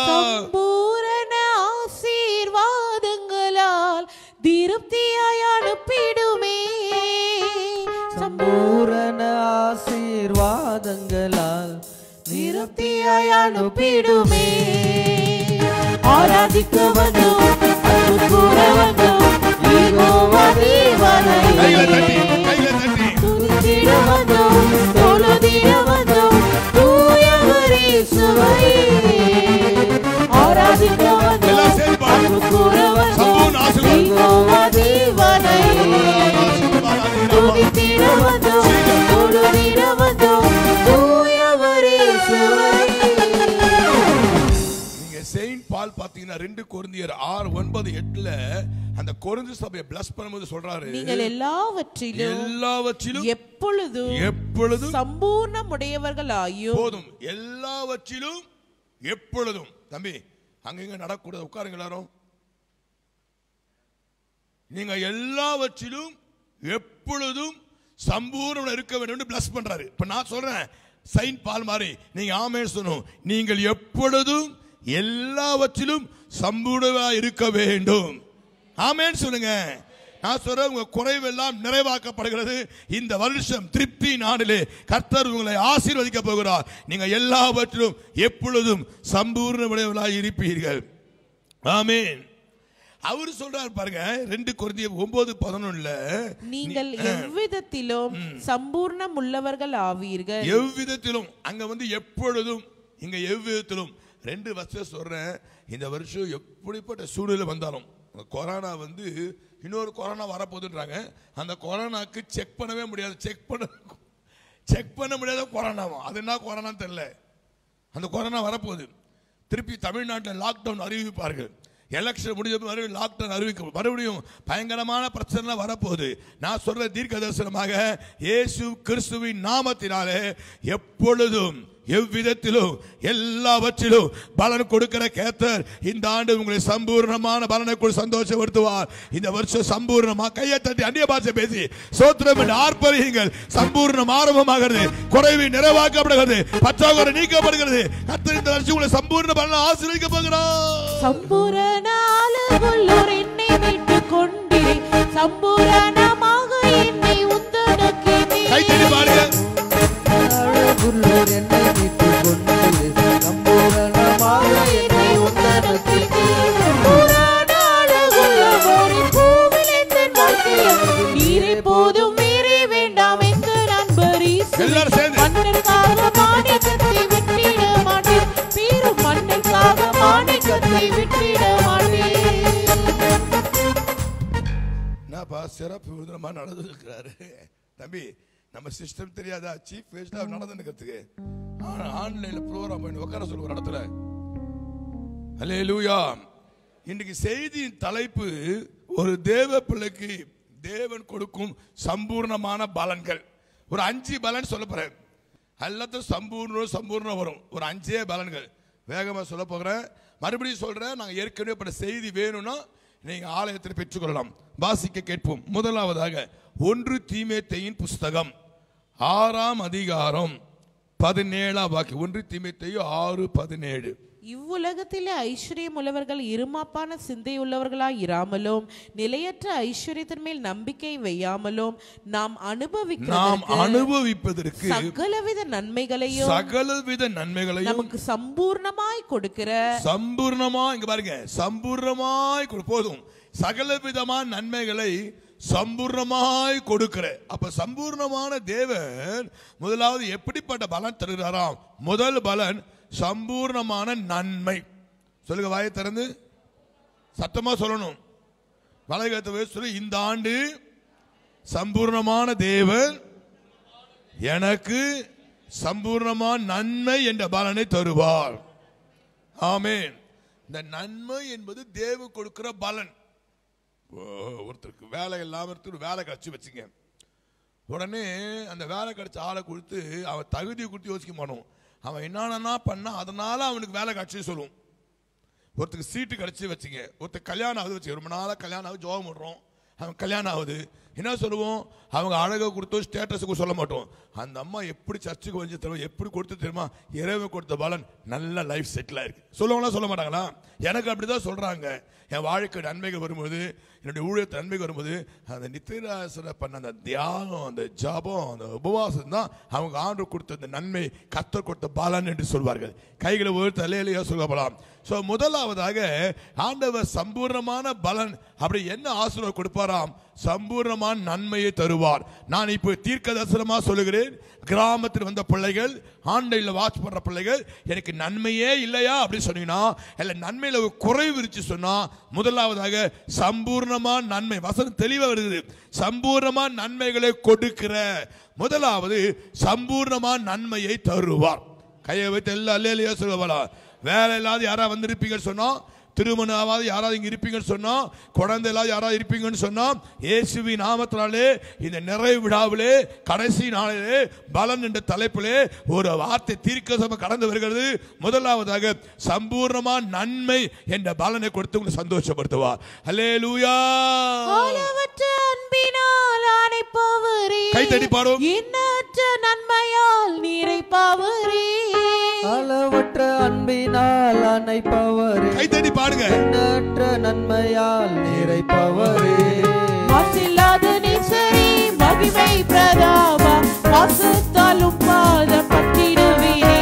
[SPEAKER 10] சம்பூரண ஆசீர்வாதங்களால் திருப்தியாய் அனுப்பிடுமே
[SPEAKER 4] பூரண ஆசீர்வாதங்களால்
[SPEAKER 10] திருப்தியாய் அனுப்பிடுமே ஆராதிக்க வந்தோம் அன்பு கூற வந்தோம் யெகோவா தேவனை துதித்திட வந்தோம் தொழுதிட வந்தோம் தூயவரே சுவை ஆராதிக்க வந்தோம் அன்பு கூற வந்தோம் யெகோவா தேவனை துதித்திட வந்தோம் தொழுதிட வந்தோம் தூயவரே சுவை
[SPEAKER 7] நீங்க செயின்ட் பால் பாத்தீங்கன்னா ரெண்டு கொரிந்தியர் ஆறு ஒன்பது எட்டுல அந்த கொரிந்து சபையை பிளஸ் பண்ணும்போது சொல்றாரு
[SPEAKER 10] நீங்கள் எல்லாவற்றிலும்
[SPEAKER 7] எல்லாவற்றிலும்
[SPEAKER 10] எப்பொழுதும்
[SPEAKER 7] எப்பொழுதும்
[SPEAKER 10] சம்பூர்ணமுடையவர்களாயும்
[SPEAKER 7] போதும் எல்லாவற்றிலும் எப்பொழுதும் தம்பி அங்கங்க நடக்கூடாது உட்காருங்க எல்லாரும் நீங்க எல்லாவற்றிலும் எப்பொழுதும் சம்பூர்ணம் இருக்க வேண்டும் பிளஸ் பண்றாரு இப்ப நான் சொல்றேன் சைன் பால் மாதிரி நீங்க ஆமே சொல்லணும் நீங்கள் எப்பொழுதும் எல்லாவற்றிலும் சம்பூர்ணமா இருக்க வேண்டும் ஆமேன்னு சொல்லுங்க நான் சொல்றேன் உங்க குறைவெல்லாம் நிறைவாக்கப்படுகிறது இந்த வருஷம் திருப்தி நாளிலே கர்த்தர் உங்களை ஆசீர்வதிக்க போகிறார் நீங்க எல்லாவற்றிலும் எப்பொழுதும் சம்பூர்ணமுடையவர்களாய் இருப்பீர்கள் ஆமென் அவர் சொல்றாரு பாருங்க ரெண்டு குறைந்திய ஒன்பது பதினொன்னுல
[SPEAKER 10] நீங்கள் எவ்விதத்திலும் சம்பூர்ணம் உள்ளவர்கள் ஆவீர்கள்
[SPEAKER 7] எவ்விதத்திலும் அங்க வந்து எப்பொழுதும் இங்க எவ்விதத்திலும் ரெண்டு வருஷம் சொல்றேன் இந்த வருஷம் எப்படிப்பட்ட சூழ்நிலை வந்தாலும் கொரோனா வந்து இன்னொரு கொரோனா வரப்போகுதுன்றாங்க அந்த கொரோனாக்கு செக் பண்ணவே முடியாது செக் பண்ண செக் பண்ண முடியாத கொரோனாவும் அது என்ன கொரோனான்னு தெரியல அந்த கொரோனா வரப்போகுது திருப்பி தமிழ்நாட்டில் லாக்டவுன் அறிவிப்பார்கள் எலெக்ஷன் முடிஞ்ச மறுபடியும் லாக்டவுன் அறிவிக்கும் மறுபடியும் பயங்கரமான பிரச்சனை வரப்போகுது நான் சொல்ற தீர்க்க தரிசனமாக இயேசு கிறிஸ்துவின் நாமத்தினாலே எப்பொழுதும் எவ்விதத்திலும் எல்லாவற்றிலும் பலன் கொடுக்கிற கேத்தர் இந்த ஆண்டு உங்களை சம்பூர்ணமான பலனை கூட சந்தோஷப்படுத்துவார் இந்த வருஷம் சம்பூர்ணமா கையை தட்டி அந்நிய பாஷை பேசி சோத்திரம் என்று ஆர்ப்பரியுங்கள் சம்பூர்ணம் ஆரம்பமாகிறது குறைவு நிறைவாக்கப்படுகிறது பற்றாக்குறை நீக்கப்படுகிறது கத்தர் இந்த வருஷம் உங்களை சம்பூர்ண பலனை ஆசீர்வதிக்க போகிறார்
[SPEAKER 10] சம்பூரண அளவுள்ளோர் என்னை மீட்டுக் கொண்டிரே சம்பூரணமாக என்னை உந்தனக்கு
[SPEAKER 7] கைத்தடி பாடுங்க
[SPEAKER 4] அழகுள்ளோர் என்னை மீட்டுக் கொண்டு சம்பூரணமாக என்னை உந்தனக்கு
[SPEAKER 10] சம்பூரண அழகுள்ளவோரின் பூவிலேந்தன் வாழ்க்கையில் நீரே போதும் வேறே வேண்டாம் எங்க நண்பர்
[SPEAKER 7] எல்லாரும் சேர்ந்து.
[SPEAKER 10] மன்னருக்காக மாநிலத்தை விட்டிட மாட்டேன் பேரும் மன்னருக்காக மாநிலத்தை
[SPEAKER 7] என்னப்பா சிறப்பு விருதுனமா நடந்துருக்கிறாரு தம்பி நம்ம சிஸ்டம் தெரியாதா சீஃப் கெஸ்டா நடந்துக்கிறதுக்கு ஆன்லைன்ல ப்ரோக்ராம் பண்ணி உட்கார சொல்லுவோம் ஒரு இடத்துல அல்லேலூயா இன்றைக்கு செய்தியின் தலைப்பு ஒரு தேவ பிள்ளைக்கு தேவன் கொடுக்கும் சம்பூர்ணமான பலன்கள் ஒரு அஞ்சு பலன் சொல்ல போறேன் எல்லாத்தையும் சம்பூர்ணம் சம்பூர்ணம் வரும் ஒரு அஞ்சே பலன்கள் வேகமா சொல்ல போகிறேன் மறுபடியும் சொல்றேன் நாங்க ஏற்கனவே பட்ட செய்தி வேணும்னா நீங்க ஆலயத்தில் பெற்றுக்கொள்ளலாம் வாசிக்க கேட்போம் முதலாவதாக ஒன்று தீமேத்தையின் புஸ்தகம் ஆறாம் அதிகாரம் பதினேழாம் வாக்கு ஒன்று தீமேத்தையும் ஆறு பதினேழு
[SPEAKER 10] இவ்வுலகத்திலே ஐஸ்வர்யம் உள்ளவர்கள் இருமாப்பான சிந்தையுள்ளவர்களாய் இராமலும் நிலையற்ற ஐஸ்வர்யத்தின் மேல் நம்பிக்கை வையாமலும் நாம்
[SPEAKER 7] நாம்
[SPEAKER 10] அனுபவிக்கிறதற்கு
[SPEAKER 7] அனுபவிப்பதற்கு
[SPEAKER 10] சகலவித நன்மைகளையும்
[SPEAKER 7] சகலவித நன்மைகளையும்
[SPEAKER 10] நமக்கு சம்பூர்ணமாய் கொடுக்கிற
[SPEAKER 7] சம்பூர்ணமா இங்க பாருங்க சம்பூர்ணமாய் கொடு- போதும் சகல விதமான நன்மைகளை சம்பூர்ணமாய் கொடுக்கிற அப்ப சம்பூர்ணமான தேவன் முதலாவது எப்படிப்பட்ட பலன் தருகிறாராம் முதல் பலன் சம்பூர்ணமான நன்மை சொல்லுங்க வாயை திறந்து சத்தமா சொல்லணும் வளைகத்தை சொல்லி இந்த ஆண்டு சம்பூர்ணமான தேவன் எனக்கு சம்பூர்ணமான நன்மை என்ற பலனை தருவார் ஆமென் இந்த நன்மை என்பது தேவ கொடுக்கிற பலன் ஓ, ஒருத்தருக்கு வேலை இல்லாம ஒருத்தர் வேலை கிடைச்சு வச்சுங்க உடனே அந்த வேலை கிடைச்ச ஆளை கொடுத்து அவன் தகுதியை கொடுத்து யோசிக்க மாட்டோம் அவன் என்னென்னா பண்ணா அதனால அவனுக்கு வேலை கிடைச்சு சொல்லுவோம் ஒருத்தருக்கு சீட்டு கிடைச்சி வச்சுங்க ஒருத்தர் கல்யாணம் ஆகுது வச்சுங்க ரொம்ப நாளாக கல்யாணம் ஆகுது ஜோபம் பண்ணுறோம் அவன் கல்யாணம் ஆகுது என்ன சொல்லுவோம் அவங்க அழகை கொடுத்தோம் ஸ்டேட்டஸுக்கு சொல்ல மாட்டோம் அந்த அம்மா எப்படி சர்ச்சுக்கு வந்து தருவோம் எப்படி கொடுத்து தெரியுமா இறைவன் கொடுத்த பலன் நல்ல லைஃப் செட்டில் ஆயிருக்கு சொல்லுவாங்களா சொல்ல மாட்டாங்களா எனக்கு அப்படிதான் சொல்றாங்க என் வாழ்க்கை நன்மைகள் வரும்போது என்னுடைய ஊழியத்தை நன்மைகள் வரும்போது அந்த நித்திராசனை பண்ண அந்த தியானம் அந்த ஜபம் அந்த உபவாசம் தான் அவங்க ஆண்டு கொடுத்த அந்த நன்மை கத்தர் கொடுத்த பலன் என்று சொல்வார்கள் கைகளை ஒரு தலையிலேயே சொல்லப்படலாம் ஸோ முதலாவதாக ஆண்டவர் சம்பூர்ணமான பலன் அப்படி என்ன ஆசீர்வாதம் கொடுப்பாராம் சம்பூர்ணமான நன்மையை தருவார் நான் இப்போ தீர்க்க தரிசனமா சொல்லுகிறேன் கிராமத்தில் வந்த பிள்ளைகள் ஆண்டையில் வாட்ச் பண்ற பிள்ளைகள் எனக்கு நன்மையே இல்லையா அப்படின்னு சொன்னீங்கன்னா இல்ல நன்மையில ஒரு குறைவு இருந்துச்சு சொன்னா முதலாவதாக சம்பூர்ணமான நன்மை வசனம் தெளிவா வருது சம்பூர்ணமான நன்மைகளை கொடுக்கிற முதலாவது சம்பூர்ணமான நன்மையை தருவார் கையை வைத்து எல்லாம் அல்லையா சொல்லுவாளா வேலை இல்லாத யாரா வந்திருப்பீங்கன்னு சொன்னா திருமணம் ஆகாத யாராவது இங்க இருப்பீங்கன்னு சொன்னா குழந்தை இல்லாத யாராவது இருப்பீங்கன்னு சொன்னா இயேசுவி நாமத்தினாலே இந்த நிறைவு விழாவிலே கடைசி நாளிலே பலன் என்ற தலைப்பிலே ஒரு வார்த்தை தீர்க்க கடந்து வருகிறது முதலாவதாக சம்பூர்ணமா நன்மை என்ற பலனை கொடுத்து உங்களை சந்தோஷப்படுத்துவார் அல்லே லூயா
[SPEAKER 10] அளவற்ற அன்பினால் அணைப்பவரே
[SPEAKER 7] கைத்தட்டி பாடும்.
[SPEAKER 10] எண்ணற்ற நன்மையால் நிறைப்பவரே
[SPEAKER 4] அளவற்ற அன்பினால் அணைப்பவரே
[SPEAKER 7] கைத்தட்டி பாடுங்க
[SPEAKER 4] எண்ணற்ற நன்மையால் நிறைப்பவரே
[SPEAKER 10] மாசில்லாத நேசரே மகிமை பிரதாபா வாசத்தாலும் பாத பட்டிடுவீரே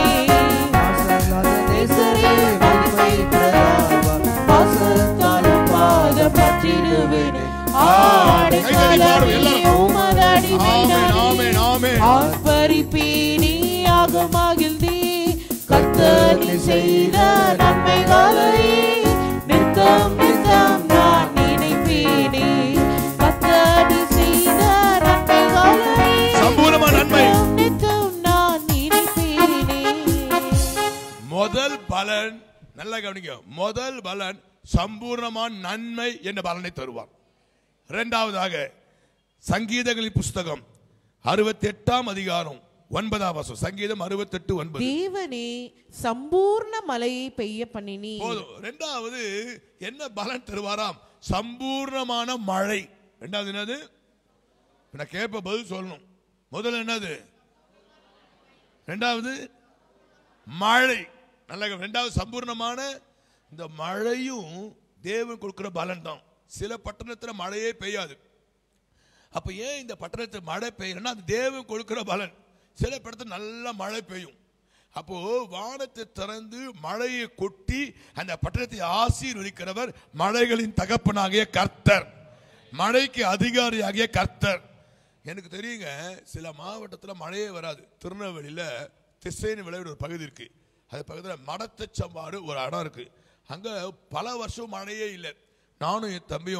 [SPEAKER 10] நேசரே மகிமை பிரதாபா வாசத்தாலும் பாத பட்டிடுவீரே ஆடைக்கலமே உமதடிமை
[SPEAKER 7] ஆமென் ஆமென்
[SPEAKER 10] ஆர்ப்பரிப்பேனே ஆகமாகில்தே கர்த்தனி செய்த நன்மைகளை நித்தம் நித்தம் நான் நினைப்பேனே கர்த்தனி செய்த நன்மைகளை
[SPEAKER 7] சம்பூர்ணமான நன்மை.
[SPEAKER 10] நித்தம் நித்தம் நான் நினைப்பேனே
[SPEAKER 7] முதல் பலன் நல்லா கவனிங்க முதல் பலன் சம்பூர்ணமான நன்மை என்ற பலனை தருவார் இரண்டாவதாக சங்கீதங்களின் புஸ்தகம் அறுபத்தி எட்டாம் அதிகாரம் ஒன்பதாம் வசனம் சங்கீதம் அறுபத்தெட்டு ஒன்பது
[SPEAKER 10] தேவனே சம்பூர்ண மலையை பெய்ய பண்ணினி
[SPEAKER 7] போதும் ரெண்டாவது என்ன பலன் தருவாராம் சம்பூர்ணமான மழை ரெண்டாவது என்னது இப்ப நான் கேட்ப பதில் சொல்லணும் முதல்ல என்னது ரெண்டாவது மழை நல்ல கவனி. ரெண்டாவது சம்பூர்ணமான இந்த மழையும் தேவன் கொடுக்கிற பலன் தான் சில பட்டணத்துல மழையே பெய்யாது அப்ப ஏன் இந்த பட்டணத்தில் மழை பெய்யணும்னா அது தேவன் கொடுக்கிற பலன் சில படத்துல நல்ல மழை பெய்யும் அப்போ வானத்தை திறந்து மழையை கொட்டி அந்த பட்டணத்தை ஆசீர்வதிக்கிறவர் மழைகளின் தகப்பனாகிய கர்த்தர் மழைக்கு அதிகாரியாகிய கர்த்தர் எனக்கு தெரியுங்க சில மாவட்டத்தில் மழையே வராது திருநெல்வேலியில் திசைன்னு விளையாட ஒரு பகுதி இருக்கு அது பக்கத்தில் மடத்தச்சம்பாடு ஒரு இடம் இருக்கு அங்கே பல வருஷம் மழையே இல்லை நானும் என் தம்பியும்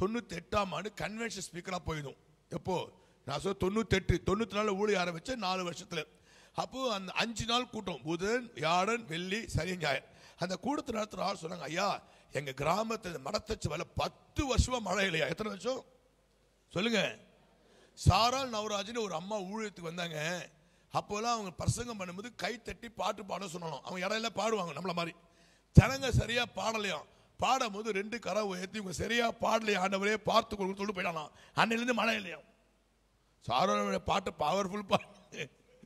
[SPEAKER 7] தொண்ணூத்தி எட்டாம் ஆண்டு கன்வென்ஷன் ஸ்பீக்கரா போயிடும் எப்போ நான் சொல்ல தொண்ணூத்தெட்டு தொண்ணூத்தி நாலு ஊழி ஆரம்பிச்சு நாலு வருஷத்துல அப்போ அந்த அஞ்சு நாள் கூட்டம் புதன் வியாழன் வெள்ளி சனி ஞாயிறு அந்த கூட்டத்தை நடத்துற ஆள் சொன்னாங்க ஐயா எங்க கிராமத்துல மடத்தச்சு வேலை பத்து வருஷமா மழை இல்லையா எத்தனை வருஷம் சொல்லுங்க சாரால் நவராஜ்னு ஒரு அம்மா ஊழியத்துக்கு வந்தாங்க அப்போல்லாம் அவங்க பிரசங்கம் பண்ணும்போது கை தட்டி பாட்டு பாட சொல்லணும் அவங்க இடையில பாடுவாங்க நம்மள மாதிரி ஜனங்க சரியா பாடலையாம் பாடும்போது ரெண்டு கரை உயர்த்தி இவங்க சரியா பாடலையா ஆண்டவரே பார்த்து கொடுக்க சொல்லி போயிடலாம் அன்னையிலேருந்து மழை இல்லையா சாரோட பாட்டு பவர்ஃபுல் பாட்டு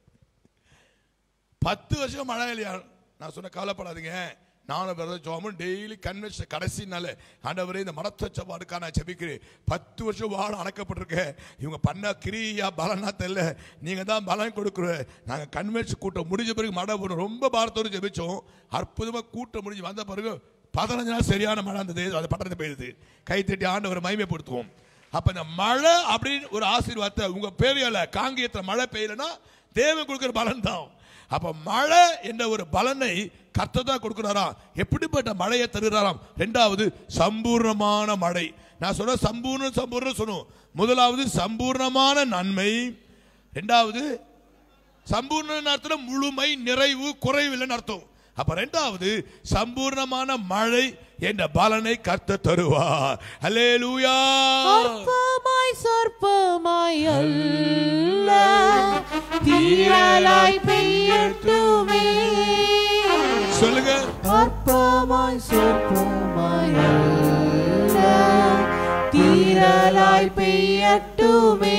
[SPEAKER 7] பத்து வருஷம் மழை இல்லையா நான் சொன்ன கவலைப்படாதீங்க நானும் பிரதர் ஜோமும் டெய்லி கன்வென்ஷன் கடைசி நாள் ஆண்டவரே இந்த மனத்த சப்பாடுக்கா நான் ஜெபிக்கிறேன் பத்து வருஷம் வாழ அணைக்கப்பட்டிருக்கேன் இவங்க பண்ண கிரியா பலனா தெரியல நீங்க தான் பலன் கொடுக்குற நாங்கள் கன்வென்ஷன் கூட்டம் முடிஞ்ச பிறகு மழை வரும் ரொம்ப பாரத்தோடு ஜெபிச்சோம் அற்புதமா கூட்டம் முடிஞ்சு வந்த பிறகு பதினஞ்சு நாள் சரியான மழை அந்த தேசம் அந்த பட்டணத்தை பெய்யுது கை தட்டி ஆண்டவரை மகிமைப்படுத்துவோம் அப்ப இந்த மழை அப்படின்னு ஒரு ஆசீர்வாதத்தை உங்க பேரியல காங்கியத்துல மழை பெய்யலன்னா தேவன் கொடுக்கிற பலன் தான் அப்ப மழை என்ற ஒரு பலனை கர்த்தர் தான் கொடுக்கிறாரா எப்படிப்பட்ட மழையை தருகிறாராம் ரெண்டாவது சம்பூர்ணமான மழை நான் சொல்ற சம்பூர்ண சம்பூர்ண சொன்னோம் முதலாவது சம்பூர்ணமான நன்மை ரெண்டாவது சம்பூர்ண அர்த்தம் முழுமை நிறைவு குறைவில்லைன்னு அர்த்தம் அப்ப ரெண்டாவது சம்பூர்ணமான மழை என்ற பலனை கர்த்த தருவார் அல்லேலூயா
[SPEAKER 10] அற்பமாய் சொற்பமாய் அல்ல தீரலாய் பெய்யட்டுமே
[SPEAKER 7] சொல்லுங்க
[SPEAKER 10] அற்பமாய் சொற்பமாய் அல்ல தீரலாய் பெய்யட்டுமே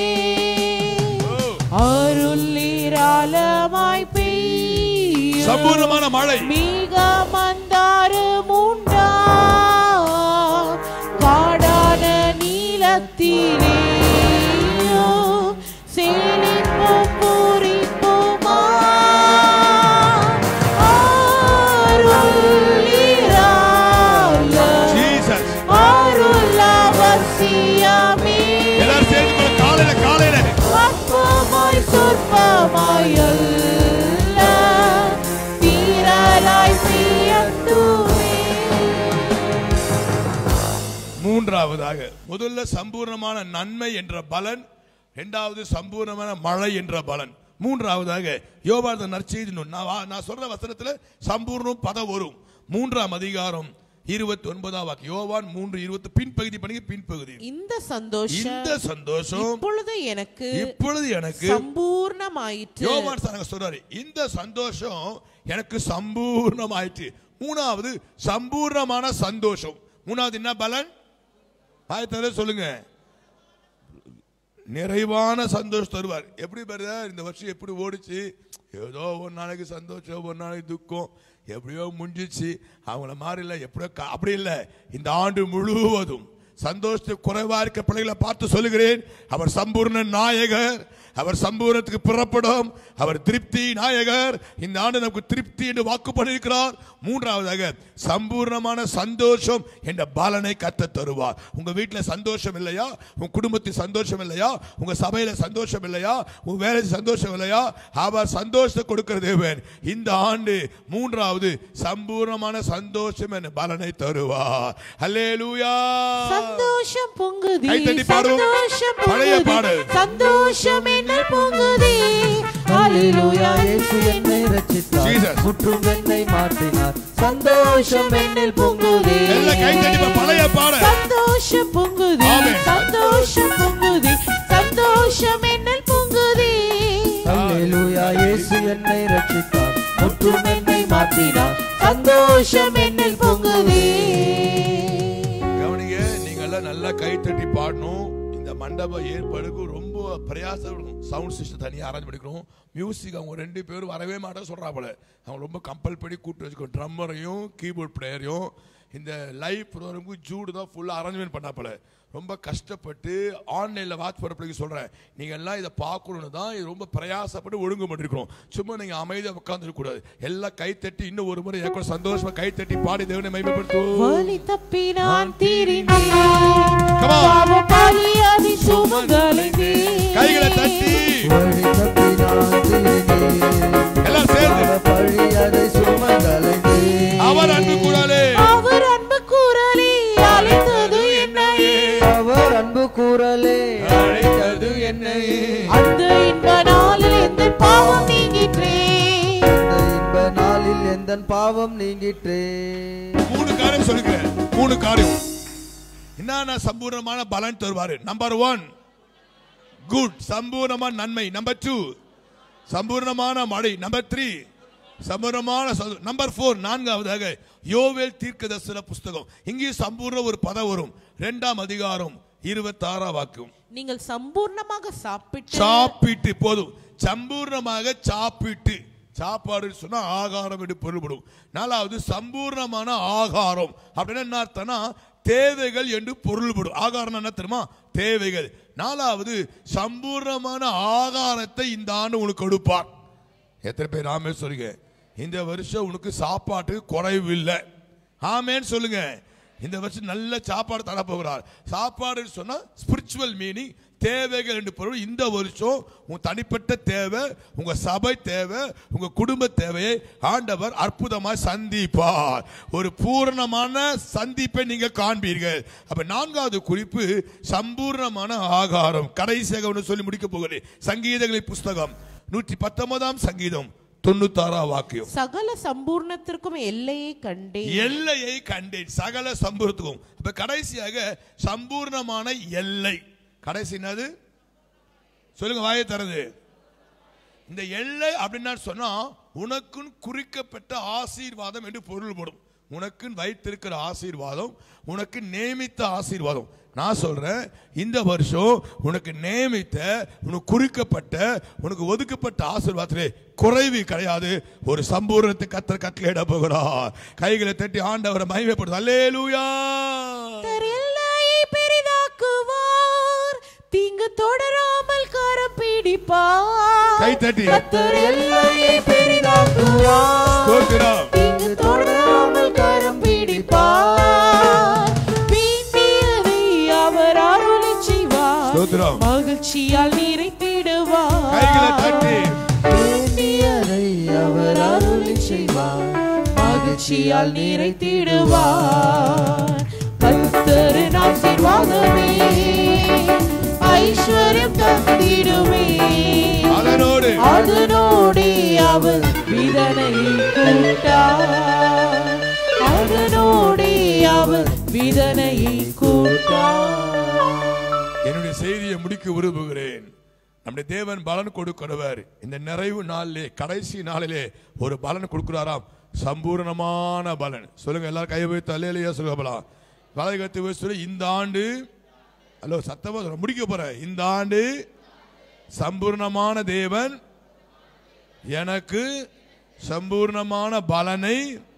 [SPEAKER 10] அருளிராலமாய் பெய்யும்
[SPEAKER 7] சம்பூர்ணமான மழை
[SPEAKER 10] மிக மந்தாரம் உண்டா காடான நீளத்திலே செழிப்பும் பூரிப்புமா
[SPEAKER 7] Jesus.
[SPEAKER 10] அருள் அவசியமே
[SPEAKER 7] எல்லாரும் சேர்ந்து கொள்ள காலையில காலையில
[SPEAKER 10] அற்பமாய் சொற்பமாய் அல்ல தீரலாய் பெய்யட்டுமே
[SPEAKER 7] மூன்றாவதாக முதல்ல சம்பூர்ணமான நன்மை என்ற பலன் இரண்டாவது சம்பூர்ணமான மழை என்ற பலன் மூன்றாவதாக யோபாத நற்செய்தி நூல். நான் வா- நான் சொல்ற வசனத்துல சம்பூர்ணம் பதம் வரும் மூன்றாம் அதிகாரம் இருபத்தி ஒன்பதாம் வாக்கு யோவான் மூன்று இருபத்தி பின்பகுதி பண்ணி பின்பகுதி
[SPEAKER 10] இந்த சந்தோஷம்
[SPEAKER 7] இந்த சந்தோஷம்
[SPEAKER 10] இப்பொழுது எனக்கு
[SPEAKER 7] இப்பொழுது எனக்கு
[SPEAKER 10] சம்பூர்ணமாயிற்று
[SPEAKER 7] யோவான் சாரங்க சொல்றாரு இந்த சந்தோஷம் எனக்கு சம்பூர்ணமாயிற்று மூணாவது சம்பூர்ணமான சந்தோஷம் மூணாவது என்ன பலன் ஆயத்தால சொல்லுங்க நிறைவான சந்தோஷம் தருவார் எப்படி பிரதர் இந்த வருஷம் எப்படி ஓடிச்சு ஏதோ ஒரு நாளைக்கு சந்தோஷம் ஒரு நாளைக்கு துக்கம் எப்படியோ முடிஞ்சிச்சு அவங்கள மாதிரி இல்லை எப்படியோ க- அப்படி இல்லை இந்த ஆண்டு முழுவதும் சந்தோஷத்தை குறைவா இருக்க பிள்ளைகளை பார்த்து சொல்லுகிறேன் அவர் சம்பூர்ண நாயகர் அவர் சம்பூர்ணத்துக்கு புறப்படும் அவர் திருப்தி நாயகர் இந்த ஆண்டு நமக்கு திருப்தி என்று வாக்கு பண்ணியிருக்கிறார் மூன்றாவதாக சம்பூர்ணமான சந்தோஷம் என்ற பலனை கத்த தருவார் உங்க வீட்டில் சந்தோஷம் இல்லையா உங்க குடும்பத்தில் சந்தோஷம் இல்லையா உங்க சபையில சந்தோஷம் இல்லையா உங்க வேலையில் சந்தோஷம் இல்லையா அவர் சந்தோஷத்தை கொடுக்கிற தேவன் இந்த ஆண்டு மூன்றாவது சம்பூர்ணமான சந்தோஷம் என்ற பலனை தருவார் அல்லேலூயா
[SPEAKER 10] சந்தோஷம் பொங்குதி
[SPEAKER 7] கைத்தட்டி பாடுவோம்.
[SPEAKER 10] சந்தோஷம்
[SPEAKER 7] பழைய
[SPEAKER 10] பொங்குதி
[SPEAKER 7] பாடல்.
[SPEAKER 10] சந்தோஷம் என்ன பொங்குதி ஹalleluya
[SPEAKER 1] இயேசு என்னை ரட்சித்தார்
[SPEAKER 7] Jesus.
[SPEAKER 1] முற்றும் என்னை மாற்றினார் சந்தோஷம் என்னில் பொங்குதே
[SPEAKER 7] எல்லாம் கைத்தட்டி பா- பழைய பாடல்
[SPEAKER 10] சந்தோஷம் பொங்குதி
[SPEAKER 7] ஆமென்.
[SPEAKER 10] சந்தோஷம் பொங்குதி சந்தோஷம் என்னில் பொங்குதி
[SPEAKER 1] அல்லேலூயா இயேசு என்னை ரட்சித்தார் முற்றும் என்னை மாற்றினார் சந்தோஷம் என்னில் பொங்குதே
[SPEAKER 7] கவனிங்க நீங்க எல்லாம் நல்லா கை தட்டி பாடணும் இந்த மண்டப ஏற்பாடுக்கு ரொம்ப பிரயாசம் இருக்கும் சவுண்ட் சிஸ்டம் தனியாக அரேஞ்ச் பண்ணிக்கிறோம் மியூசிக் அவங்க ரெண்டு பேரும் வரவே மாட்டேன் சொல்றாப்புல அவங்க ரொம்ப கம்பல் பண்ணி கூப்பிட்டு வச்சுக்கோ ட்ரம்மரையும் கீபோர்ட் பிளேயரையும் இந்த லைவ் ப்ரோக்ராமுக்கு ஜூடு தான் ஃபுல்லாக அரேஞ்ச்மெண்ட் பண்ணாப்புல ரொம்ப கஷ்டப்பட்டு ஆன்லைனில் வாட்ச் பண்ண பிள்ளைங்க சொல்கிறேன் நீங்கள் எல்லாம் இதை பார்க்கணுன்னு தான் இது ரொம்ப பிரயாசப்பட்டு ஒழுங்கு பண்ணிருக்கிறோம் சும்மா நீங்கள் அமைதியாக உட்காந்துருக்க எல்லாம் கை தட்டி இன்னும் ஒரு முறை எனக்கு சந்தோஷமா கை தட்டி பாடி தேவனை மைமைப்படுத்துவோம்
[SPEAKER 10] வழி தப்பி நான் திரிந்தேன்
[SPEAKER 7] Come on.
[SPEAKER 10] பாவ பாலியாதி சுமங்கலைவே
[SPEAKER 7] கைகளை தட்டி
[SPEAKER 1] வழி தப்பி நான் திரிந்தேன்.
[SPEAKER 7] எல்லாம் சேர்ந்து
[SPEAKER 1] பழி அதை சுமந்தலைந்தேன்.
[SPEAKER 7] அவர் அன்பு கூடாலே
[SPEAKER 10] அவர் அன்பு குரலே அழைத்தது என்னையே
[SPEAKER 1] பாவம் நீங்கிற்றே
[SPEAKER 7] மூணு காரியம் சொல்லுகிறேன் மூணு காரியம் என்னன்னா சம்பூர்ணமான பலன் தருவாரு நம்பர் ஒன் குட் சம்பூர்ணமான நன்மை நம்பர் டூ சம்பூர்ணமான மழை நம்பர் த்ரீ சம்பூர்ணமான நம்பர் ஃபோர் நான்காவதாக யோவேல் தீர்க்கதரிசன புஸ்தகம் இங்கே சம்பூர்ண ஒரு பதம் வரும் இரண்டாம் அதிகாரம் இருபத்தாறாம் வாக்கும்
[SPEAKER 10] நீங்கள் சம்பூர்ணமாக சாப்பிட்டு
[SPEAKER 7] சாப்பிட்டு போதும் சம்பூர்ணமாக சாப்பிட்டு சாப்பாடு சொன்னா ஆகாரம் என்று பொருள்படும் நாலாவது சம்பூர்ணமான ஆகாரம் அப்படின்னா என்ன அர்த்தம்னா தேவைகள் என்று பொருள்படும் ஆகாரம் என்ன தெரியுமா தேவைகள் நாலாவது சம்பூர்ணமான ஆகாரத்தை இந்த ஆண்டு உனக்கு கொடுப்பார் எத்தனை பேர் ஆமே சொல்லுங்க இந்த வருஷம் உனக்கு சாப்பாட்டுக்கு குறைவு இல்லை ஆமேன்னு சொல்லுங்க இந்த வருஷம் நல்ல சாப்பாடு தர போகிறார் சாப்பாடு சொன்னா ஸ்பிரிச்சுவல் மீனிங் தேவைகள் என்று பொருள் இந்த வருஷம் உங்க தனிப்பட்ட தேவை உங்க சபை தேவை உங்க குடும்ப தேவையை ஆண்டவர் அற்புதமாய் சந்திப்பார் ஒரு பூரணமான சந்திப்பை நீங்க காண்பீர்கள் அப்ப நான்காவது குறிப்பு சம்பூர்ணமான ஆகாரம் கடைசியாக ஒன்று சொல்லி முடிக்க போகிறேன் சங்கீதங்களின் புஸ்தகம் நூற்றி பத்தொன்பதாம் சங்கீதம் தொண்ணூத்தாறாம் வாக்கியம்
[SPEAKER 10] சகல சம்பூர்ணத்திற்கும் எல்லையை கண்டேன்
[SPEAKER 7] எல்லையை கண்டேன் சகல சம்பூர்ணத்துக்கும் இப்ப கடைசியாக சம்பூர்ணமான எல்லை கடைசி என்னது சொல்லுங்க வாயை தரது இந்த எல்லை அப்படின்னா சொன்னா உனக்குன்னு குறிக்கப்பட்ட ஆசீர்வாதம் என்று பொருள்படும் உனக்குன்னு வைத்திருக்கிற ஆசீர்வாதம் உனக்கு நியமித்த ஆசீர்வாதம் நான் சொல்றேன் இந்த வருஷம் உனக்கு நியமித்த உனக்கு குறிக்கப்பட்ட உனக்கு ஒதுக்கப்பட்ட ஆசீர்வாதத்திலே குறைவு கிடையாது ஒரு சம்பூர்ணத்தை கத்தர் கட்டளையிட போகிறார் கைகளை தட்டி ஆண்டவரை மகிமைப்படுது அல்லேலூயா
[SPEAKER 10] எல்லையை பெரிதாக்குவார் தீங்கு தொடராமல் கரம் பிடிப்பார்
[SPEAKER 7] கை தட்டி.
[SPEAKER 10] கர்த்தர் எல்லையை பெரிதாக்குவார்
[SPEAKER 7] ஸ்தோத்திரம்.
[SPEAKER 10] தீங்கு தொடராமல் கரம் பிடிப்பார் வேண்டியதை அவர் அருளி செய்வார்
[SPEAKER 7] ஸ்தோத்திரம்.
[SPEAKER 10] மகிழ்ச்சியால் நிறைத்திடுவார்
[SPEAKER 7] கைகளை தட்டி.
[SPEAKER 10] வேண்டியதை அவர் அருளி செய்வார் மகிழ்ச்சியால் நிறைத்திடுவார் கர்த்தரின் ஆசீர்வாதமே ஐஸ்வர்யம் தந்திடுமே
[SPEAKER 7] அதனோடு
[SPEAKER 10] அதனோடே அவர் விதனை கூட்டார் அதனோடே அவர் விதனையை கூட்டார்
[SPEAKER 7] என்னுடைய செய்தியை முடிக்க விரும்புகிறேன் நம்முடைய தேவன் பலன் கொடுக்கிறவர் இந்த நிறைவு நாளிலே கடைசி நாளிலே ஒரு பலன் கொடுக்கிறாராம் சம்பூர்ணமான பலன் சொல்லுங்க எல்லாரும் கை வைத்து அல்லையா சொல்லலாம் வலதுகத்தை வைத்து சொல்லி இந்த ஆண்டு ஹலோ சத்தமா சொல்ல முடிக்க போறேன் இந்த ஆண்டு சம்பூர்ணமான தேவன் எனக்கு சம்பூர்ணமான பலனை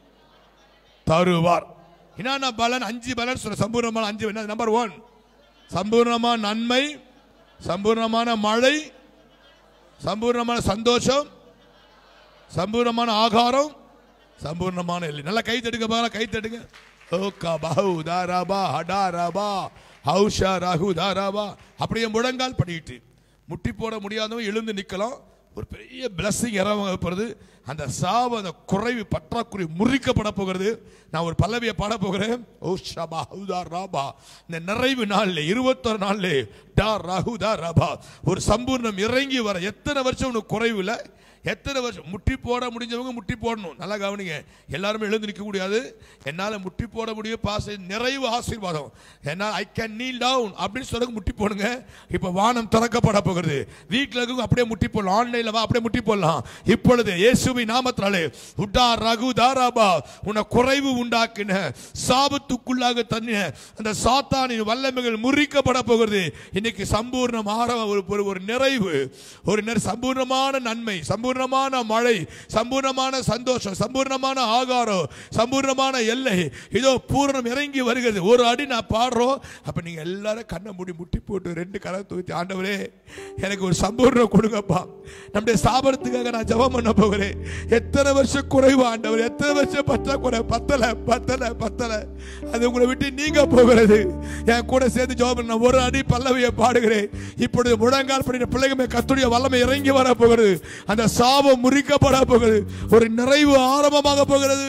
[SPEAKER 7] தருவார் என்னென்ன பலன் அஞ்சு பலன் சொல்ற சம்பூர்ணமான அஞ்சு நம்பர் ஒன் சம்பூர்ணமான நன்மை சம்பூர்ணமான மழை சம்பூர்ணமான சந்தோஷம் சம்பூர்ணமான ஆகாரம் சம்பூர்ணமான இல்லை நல்லா கை தட்டுங்க பாருங்க கை தட்டுங்க ஓகா பஹு தாராபா ஹடாராபா ஹவுஷா ராகு தாராபா அப்படியே முழங்கால் படிக்கிட்டு முட்டி போட முடியாதவங்க எழுந்து நிக்கலாம் ஒரு பெரிய பிளஸ்ஸிங் இறங்க போகிறது அந்த சாவு அந்த குறைவு பற்றாக்குறை முறிக்கப்பட போகிறது நான் ஒரு பல்லவியை பாட போகிறேன் ஓ ஷபா ஹவுதா ராபா இந்த நிறைவு நாள்ல இருபத்தொரு நாள்ல டா ரகுதா ரபா ஒரு சம்பூர்ணம் இறங்கி வர எத்தனை வருஷம் உனக்கு குறைவு இல்லை எத்தனை வருஷம் முட்டி போட முடிஞ்சவங்க முட்டி போடணும் நல்லா கவனிங்க எல்லாருமே எழுந்து நிற்க முடியாது என்னால் முட்டி போட முடியும் பாச நிறைவு ஆசீர்வாதம் என்னால் ஐ கேன் நீல் டவுன் அப்படின்னு சொல்ல முட்டி போடுங்க இப்போ வானம் திறக்கப்பட போகிறது வீட்டில் இருக்கவங்க அப்படியே முட்டி போடலாம் ஆன்லைனில் வா அப்படியே முட்டி போடலாம் இப்பொழுது இயேசுவி நாமத்தினாலே உட்டா ரகு தாராபா உன்னை குறைவு உண்டாக்கின சாபத்துக்குள்ளாக தன்னின அந்த சாத்தானின் வல்லமைகள் முறிக்கப்பட போகிறது இன்னைக்கு சம்பூர்ணமான ஒரு ஒரு- ஒரு நிறைவு ஒரு நிறை- சம்பூர்ணமான நன்மை சம்பூர்ணமான மழை சம்பூர்ணமான சந்தோஷம் சம்பூர்ணமான ஆகாரம் சம்பூர்ணமான எல்லை இதோ பூரணம் இறங்கி வருகிறது ஒரு அடி நான் பாடுறோம் அப்ப நீங்க எல்லாரும் கண்ணை மூடி முட்டி போட்டு ரெண்டு கரை தூத்தி ஆண்டவரே எனக்கு ஒரு சம்பூர்ணம் கொடுங்கப்பா நம்முடைய ஸ்தாபனத்துக்காக நான் ஜெபம் பண்ண போகிறேன் எத்தனை வருஷம் குறைவு ஆண்டவர் எத்தனை வருஷம் பற்றாக்குறை பத்தல பத்தல பத்தல அது உங்களை விட்டு நீங்க போகிறது என் கூட சேர்ந்து ஜெபம் பண்ண ஒரு அடி பல்லவியை பாடுகிறேன் இப்பொழுது முழங்கால் படின பிள்ளைங்க கத்துடைய வல்லமை இறங்கி வர போகிறது அந்த சாபம் முறிக்கப்பட போகிறது ஒரு நிறைவு ஆரம்பமாக போகிறது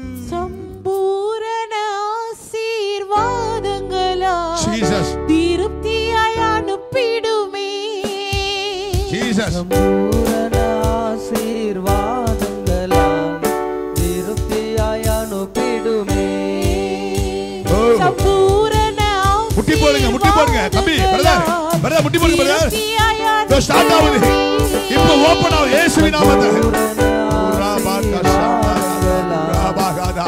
[SPEAKER 10] சம்பூரண ஆசீர்வாதங்களா
[SPEAKER 7] Jesus.
[SPEAKER 10] திருப்தியாய் அனுப்பிடுமே
[SPEAKER 7] Jesus.
[SPEAKER 1] பூரண ஆசீர்வாதங்களால் திருப்தியாய்
[SPEAKER 7] முட்டி போடுங்க முட்டி போடுங்க தம்பி பிரதர் பிரதர் முட்டி போடுங்க பிரதர் இதோ ஸ்டார்ட் ஆகுது இப்போ ஓபன் ஆகுது இயேசுவின் நாமத்தில் ராபாகா ஷாமா ராபாகாதா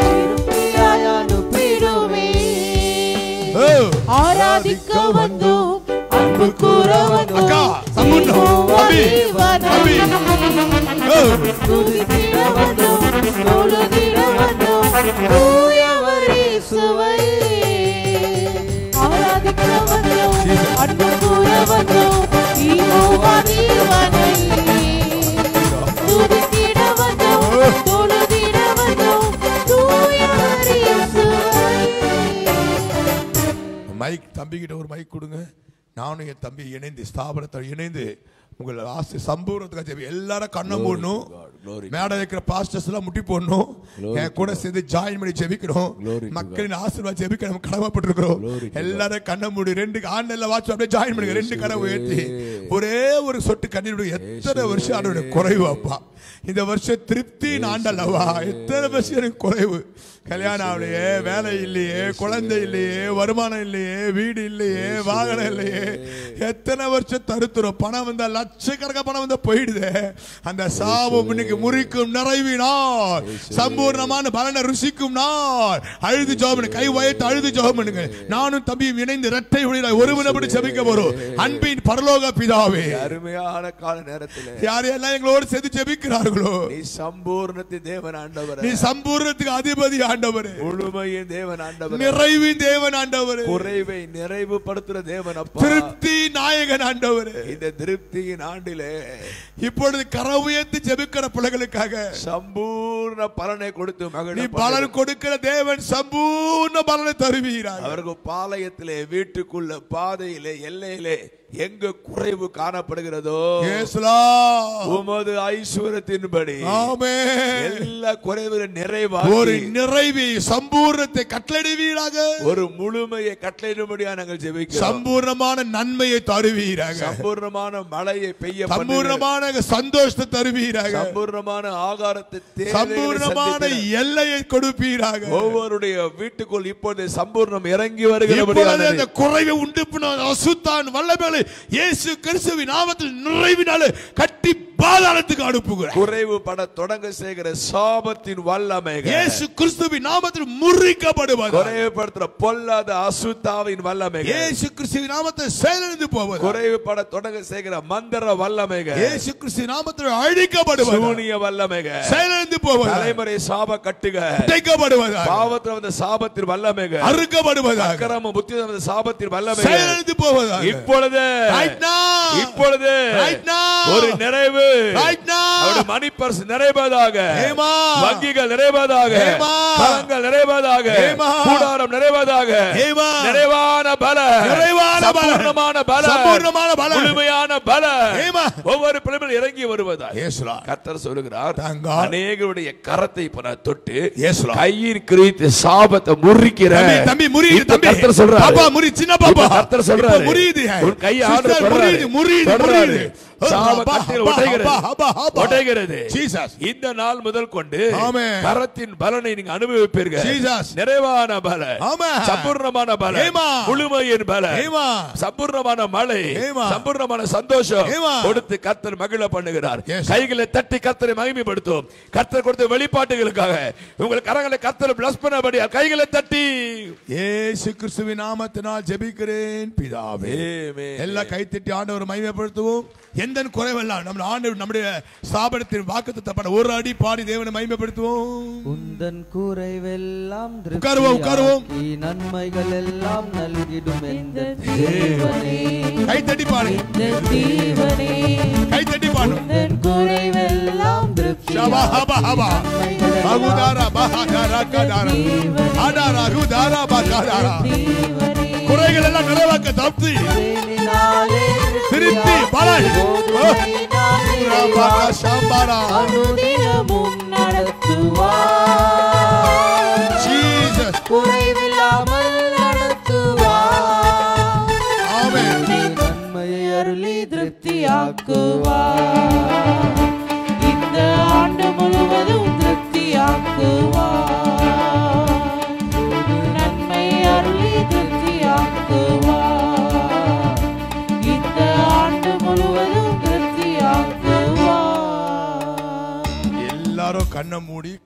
[SPEAKER 7] ஓ
[SPEAKER 10] ஆராதிக்க வந்தோம் அன்பு கூற வந்தோம்
[SPEAKER 7] அக்கா சம்பூர்ணம் தம்பி தம்பி ஓ
[SPEAKER 10] துதித்திட வந்தோம் தொழுதிட வந்தோம் தூயவர் இயேசுவை ஆராதிக்க வந்தோம் அன்பு கூற வந்தோம் ஈகோவா தேவனை துதித்திட வந்தோம் தொழுதிட வந்தோம் தூயவர் இயேசுவை
[SPEAKER 7] மைக் தம்பிக்கிட்ட ஒரு மைக் கொடுங்க நானும் என் தம்பி இணைந்து ஸ்தாபனத்தை இணைந்து உங்கள் ஆசை சம்பூர்ணத்துக்காக ஜெபி எல்லாரும் கண்ணை மூடணும் மேடை இருக்கிற பாஸ்டர்ஸ் எல்லாம் முட்டி போடணும் என் கூட சேர்ந்து ஜாயின் பண்ணி ஜெபிக்கணும் மக்களின் ஆசீர்வாதம் ஜெபிக்க நம்ம கடமைப்பட்டிருக்கிறோம் எல்லாரும் கண்ணை மூடி ரெண்டு ஆன்லைன்ல வாட்ச் அப்படியே ஜாயின் பண்ணுங்க ரெண்டு கடை உயர்த்தி ஒரே ஒரு சொட்டு கண்ணீர் விடுங்க. எத்தனை வருஷம் ஆண்டோட குறைவு அப்பா இந்த வருஷம் திருப்தி ஆண்டல்லவா எத்தனை வருஷம் எனக்கு குறைவு கல்யாணம் ஆகலையே வேலை இல்லையே குழந்தை இல்லையே வருமானம் இல்லையே வீடு இல்லையே வாகனம் இல்லையே எத்தனை வருஷம் தருத்துறோம் பணம் வந்தா லட்சக்கணக்க பணம் வந்தா போயிடுதே அந்த சாபம் இன்னைக்கு முறிக்கும் நிறைவினார் சம்பூர்ணமான பலனை ருசிக்கும் நாள் அழுது ஜோபனு கை வயத்து அழுது ஜோபனுங்க நானும் தம்பியும் இணைந்து இரட்டை ஒளியில ஒருவனப்படி செபிக்க போறோம் அன்பின் பரலோக பிதாவே
[SPEAKER 16] அருமையான கால நேரத்தில்
[SPEAKER 7] யார் எல்லாம் எங்களோடு சேர்ந்து ஜெபிக்கிறார்களோ
[SPEAKER 16] நீ சம்பூர்ணத்தின் தேவன் ஆண்டவர்
[SPEAKER 7] நீ சம்பூர்ணத்துக்கு அதிபதி ஆண்டவரே
[SPEAKER 16] முழுமையின் தேவன் ஆண்டவர்
[SPEAKER 7] நிறைவின் தேவன் ஆண்டவரே
[SPEAKER 16] குறைவை நிறைவுபடுத்துற தேவன் அப்பா
[SPEAKER 7] திருப்தி நாயகன் ஆண்டவரே
[SPEAKER 16] இந்த திருப்தியின் ஆண்டிலே
[SPEAKER 7] இப்பொழுது கரவுயர்த்து ஜெபிக்கிற பிள்ளைகளுக்காக
[SPEAKER 16] சம்பூர்ண பலனை கொடுத்து
[SPEAKER 7] நீ
[SPEAKER 16] மகிழ
[SPEAKER 7] பலன் கொடுக்கிற தேவன் சம்பூர்ண பலனை தருவீராக
[SPEAKER 16] அவர்கள் பாளையத்திலே வீட்டுக்குள்ள பாதையிலே எல்லையிலே எங்க குறைவு காணப்படுகிறதோ
[SPEAKER 7] இயேசுலா.
[SPEAKER 16] உமது ஐஸ்வரத்தின்படி
[SPEAKER 7] ஆமென்.
[SPEAKER 16] எல்லா குறைவுகளை
[SPEAKER 7] ஒரு
[SPEAKER 16] நிறைவாக்கி
[SPEAKER 7] நிறைவி சம்பூர்ணத்தை கட்டளையிடுவீராக
[SPEAKER 16] ஒரு முழுமையை கட்டளையிடும்படியா நாங்கள் ஜெபிக்கிறோம்
[SPEAKER 7] சம்பூர்ணமான நன்மையை தருவீராக
[SPEAKER 16] சம்பூர்ணமான மழையை பெய்ய பண்ணுவீர்.
[SPEAKER 7] சம்பூர்ணமான சந்தோஷத்தை தருவீராக
[SPEAKER 16] சம்பூர்ணமான ஆகாரத்தை தேவைகளை
[SPEAKER 7] சம்பூர்ணமான
[SPEAKER 16] சந்தித்திட
[SPEAKER 7] எல்லையை கொடுப்பீராக
[SPEAKER 16] ஒவ்வொருடைய வீட்டுக்குள் இப்பொழுது சம்பூர்ணம் இறங்கி
[SPEAKER 7] இப்பொழுது அந்த
[SPEAKER 16] வருகிறபடியான
[SPEAKER 7] குறைவை உண்டு பண்ண அசுத்தான் வல்லமைகளை இயேசு கிறிஸ்துவின் நாமத்தில் நிறைவினாலே கட்டி பாதாளத்துக்கு அனுப்புகிறார்
[SPEAKER 16] குறைவு பட தொடங்க செய்கிற சாபத்தின் வல்லமைகள்
[SPEAKER 7] இயேசு கிறிஸ்துவின் நாமத்தில் முறிக்கப்படுவது
[SPEAKER 16] குறைவுபடுத்துற பொல்லாத அசுத்தாவின் வல்லமைகள்
[SPEAKER 7] இயேசு கிறிஸ்துவின் நாமத்தில் செயலிழந்து போவது
[SPEAKER 16] குறைவுபட தொடங்க செய்கிற மந்திர வல்லமைகள்
[SPEAKER 7] இயேசு கிறிஸ்துவின் நாமத்தில் அழிக்கப்படுவது
[SPEAKER 16] சூனிய வல்லமைகள்
[SPEAKER 7] செயலிழந்து போவது
[SPEAKER 16] தலைமுறை சாப கட்டுக
[SPEAKER 7] உடைக்கப்படுவது
[SPEAKER 16] பாவத்தில் வந்த சாபத்தின் வல்லமைகள்
[SPEAKER 7] அறுக்கப்படுவதாக
[SPEAKER 16] அக்கிரம புத்தி வந்த சாபத்தின் வல்லமைகள்
[SPEAKER 7] செயலிழந்து போவதாக
[SPEAKER 16] இப்பொழுது
[SPEAKER 7] Right now.
[SPEAKER 16] இப்பொழுது
[SPEAKER 7] Right now.
[SPEAKER 16] ஒரு நிறைவு
[SPEAKER 7] Right now.
[SPEAKER 16] அவருடைய மணி பர்ஸ் நிறைவதாக
[SPEAKER 7] Amen.
[SPEAKER 16] வங்கிகள் நிறைவதாக
[SPEAKER 7] Amen.
[SPEAKER 16] கரங்கள் நிறைவதாக
[SPEAKER 7] Amen.
[SPEAKER 16] கூடாரம் நிறைவதாக
[SPEAKER 7] Amen.
[SPEAKER 16] நிறைவான பல
[SPEAKER 7] நிறைவான பல.
[SPEAKER 16] சம்பூர்ணமான பல
[SPEAKER 7] சம்பூர்ணமான பல.
[SPEAKER 16] முழுமையான பல
[SPEAKER 7] Amen.
[SPEAKER 16] ஒவ்வொரு பிள்ளைகளும் இறங்கி வருவதா
[SPEAKER 7] Yes, Lord.
[SPEAKER 16] கர்த்தர் சொல்லுகிறார்
[SPEAKER 7] Thank God.
[SPEAKER 16] அநேகருடைய கரத்தை இப்ப நான் தொட்டு
[SPEAKER 7] Yes, Lord.
[SPEAKER 16] கையின் கிரீத்து சாபத்தை முறிக்கிற
[SPEAKER 7] தம்பி, தம்பி, முறியுது,
[SPEAKER 16] இப்ப
[SPEAKER 7] தம்பி.
[SPEAKER 16] கர்த்தர் சொல்றாரு
[SPEAKER 7] பாப்பா, முறி, சின்ன பாப்பா.
[SPEAKER 16] இப்ப கர்த்தர் சொல்றாரு
[SPEAKER 7] இப்ப முறியுது.
[SPEAKER 16] உன் கையை
[SPEAKER 7] Sister,
[SPEAKER 16] ஆண்டவர் தொடுறாரு.
[SPEAKER 7] முறியுது, முறியுது,
[SPEAKER 16] தொடுறாரு.
[SPEAKER 7] முறியுது.
[SPEAKER 16] சாப
[SPEAKER 7] அப்பா,
[SPEAKER 16] கட்டில்
[SPEAKER 7] அப்பா,
[SPEAKER 16] உடைகிறது
[SPEAKER 7] அப்பா, அப்பா, அப்பா.
[SPEAKER 16] உடைகிறது
[SPEAKER 7] Jesus.
[SPEAKER 16] இந்த நாள் முதல் கொண்டு
[SPEAKER 7] Amen.
[SPEAKER 16] கரத்தின் பலனை நீங்க அனுபவிப்பீர்கள்
[SPEAKER 7] Jesus.
[SPEAKER 16] நிறைவான பல
[SPEAKER 7] Amen.
[SPEAKER 16] சம்பூர்ணமான பல
[SPEAKER 7] Amen.
[SPEAKER 16] முழுமையின் பல
[SPEAKER 7] Amen.
[SPEAKER 16] சம்பூர்ணமான மழை
[SPEAKER 7] Amen.
[SPEAKER 16] சம்பூர்ணமான சந்தோஷம்
[SPEAKER 7] Amen.
[SPEAKER 16] கொடுத்து கர்த்தர் மகிழ பண்ணுகிறார்
[SPEAKER 7] Yes.
[SPEAKER 16] கைகளை தட்டி கர்த்தரை மகிமைப்படுத்தும் கர்த்தர் கொடுத்த வெளிப்பாட்டுகளுக்காக உங்கள் கரங்களை கர்த்தர் பிளஸ் பண்ணபடியா கைகளை தட்டி
[SPEAKER 7] இயேசு கிறிஸ்துவின் நாமத்தினால் ஜெபிக்கிறேன் பிதாவே
[SPEAKER 16] Amen.
[SPEAKER 7] எல்லாம் கைத்தட்டி ஆண்டவர் மகிமைப்படுத்துவோம் எந்த குறைவெல்லாம் நம்ம ஆண்டவர் நம்முடைய ஸ்தாபனத்தின் வாக்குத்தத்தப்பட ஒரு அடி பாடி தேவனை மகிமைப்படுத்துவோம்
[SPEAKER 1] உந்தன் குறைவெல்லாம்
[SPEAKER 7] உட்காருவோம், உட்காருவோம்.
[SPEAKER 1] திருப்தியாக்கி நன்மைகள் எல்லாம் நல்கிடும் எந்த தேவனே
[SPEAKER 7] கைத்தட்டி பாடு
[SPEAKER 10] தேவனே
[SPEAKER 7] கைத்தட்டி பாடு
[SPEAKER 10] உந்தன் குறைவெல்லாம்
[SPEAKER 7] ஷபா ஹபா ஹபா பகுதாரா பஹாதாரா கதாரா ஆடாரா குதாரா பகாதாரா குறைகள் எல்லாம் நிறைவாக்க தப்தி திருப்தி பலன் ஓ, ரபாரா ஷாம்பாரா
[SPEAKER 10] அனுதினமும் நடத்துவார்
[SPEAKER 7] ஜீசஸ்
[SPEAKER 10] குறைவில்லாமல் நடத்துவார்
[SPEAKER 7] ஆமென்
[SPEAKER 1] நன்மையை அருளி
[SPEAKER 10] திருப்தியாக்குவார் இந்த ஆண்டு முழுவதும் திருப்தியாக்குவார் நன்மை அருளி திருப்தியாக்குவார்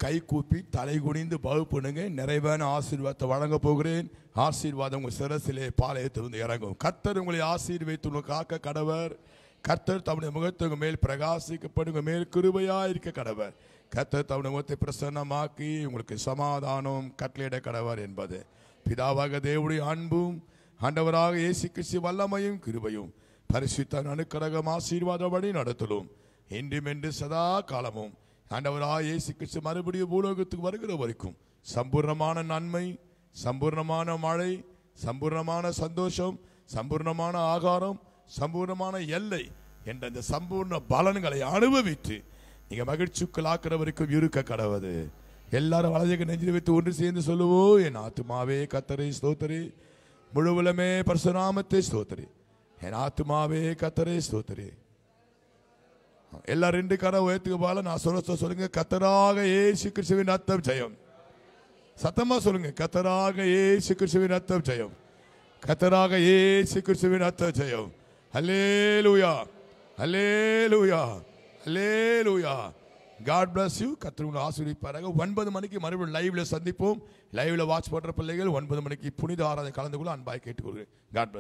[SPEAKER 7] கை கூப்பி தலை குனிந்து பகுப்புணுங்க நிறைவான ஆசீர்வாதத்தை வழங்க போகிறேன் ஆசீர்வாதம் உங்கள் சிரசிலே பாளையத்திலிருந்து இறங்கும் கர்த்தர் உங்களை ஆசீர்வைத்து உங்களை காக்க கடவர் கர்த்தர் தம்முடைய முகத்தை உங்கள் மேல் பிரகாசிக்கப்படும் உங்கள் மேல் கிருபையா இருக்க கடவர் கர்த்தர் தம்முடைய முகத்தை பிரசன்னமாக்கி உங்களுக்கு சமாதானம் கட்டளையிட கடவர் என்பது பிதாவாக தேவனுடைய அன்பும் ஆண்டவராக இயேசு கிறிஸ்து வல்லமையும் கிருபையும் பரிசுத்த அனுக்கரகம் ஆசீர்வாத வழி நடத்தலும் என்றும் என்று சதா காலமும் ஆண்டவராக இயேசு கிறிஸ்து மறுபடியும் பூலோகத்துக்கு வருகிற வரைக்கும் சம்பூர்ணமான நன்மை சம்பூர்ணமான மழை சம்பூர்ணமான சந்தோஷம் சம்பூர்ணமான ஆகாரம் சம்பூர்ணமான எல்லை என்ற இந்த சம்பூர்ண பலன்களை அனுபவித்து நீங்க மகிழ்ச்சிக்குள்ளாக்குற வரைக்கும் இருக்க கடவுது எல்லாரும் வலதுக்கு நெஞ்சில் வைத்து ஒன்று சேர்ந்து சொல்லுவோம் என் ஆத்துமாவே கத்தரை ஸ்தோத்தரி முழுவலமே பரசுராமத்தை ஸ்தோத்தரி என் ஆத்துமாவே கத்தரை ஸ்தோத்தரி எல்லா ரெண்டு கரை உயர்த்துக்கு போல நான் சொல்ல சொல்லுங்க கத்தராக ஏசு கிறிஸ்துவின் அர்த்தம் ஜெயம் சத்தமா சொல்லுங்க கத்தராக ஏசு கிறிஸ்துவின் அர்த்தம் ஜெயம் கத்தராக ஏசு கிறிஸ்துவின் அர்த்தம் ஜெயம் hallelujah hallelujah hallelujah God bless you கத்தர் உங்களை ஆசீர்வதிப்பாராக ஒன்பது மணிக்கு மறுபடியும் லைவ்ல சந்திப்போம் லைவ்ல வாட்ச் பண்ற பிள்ளைகள் ஒன்பது மணிக்கு புனித ஆராதனை கலந்து கொள்ள அன்பாய் கேட்டுக்கொள்கிறேன் காட்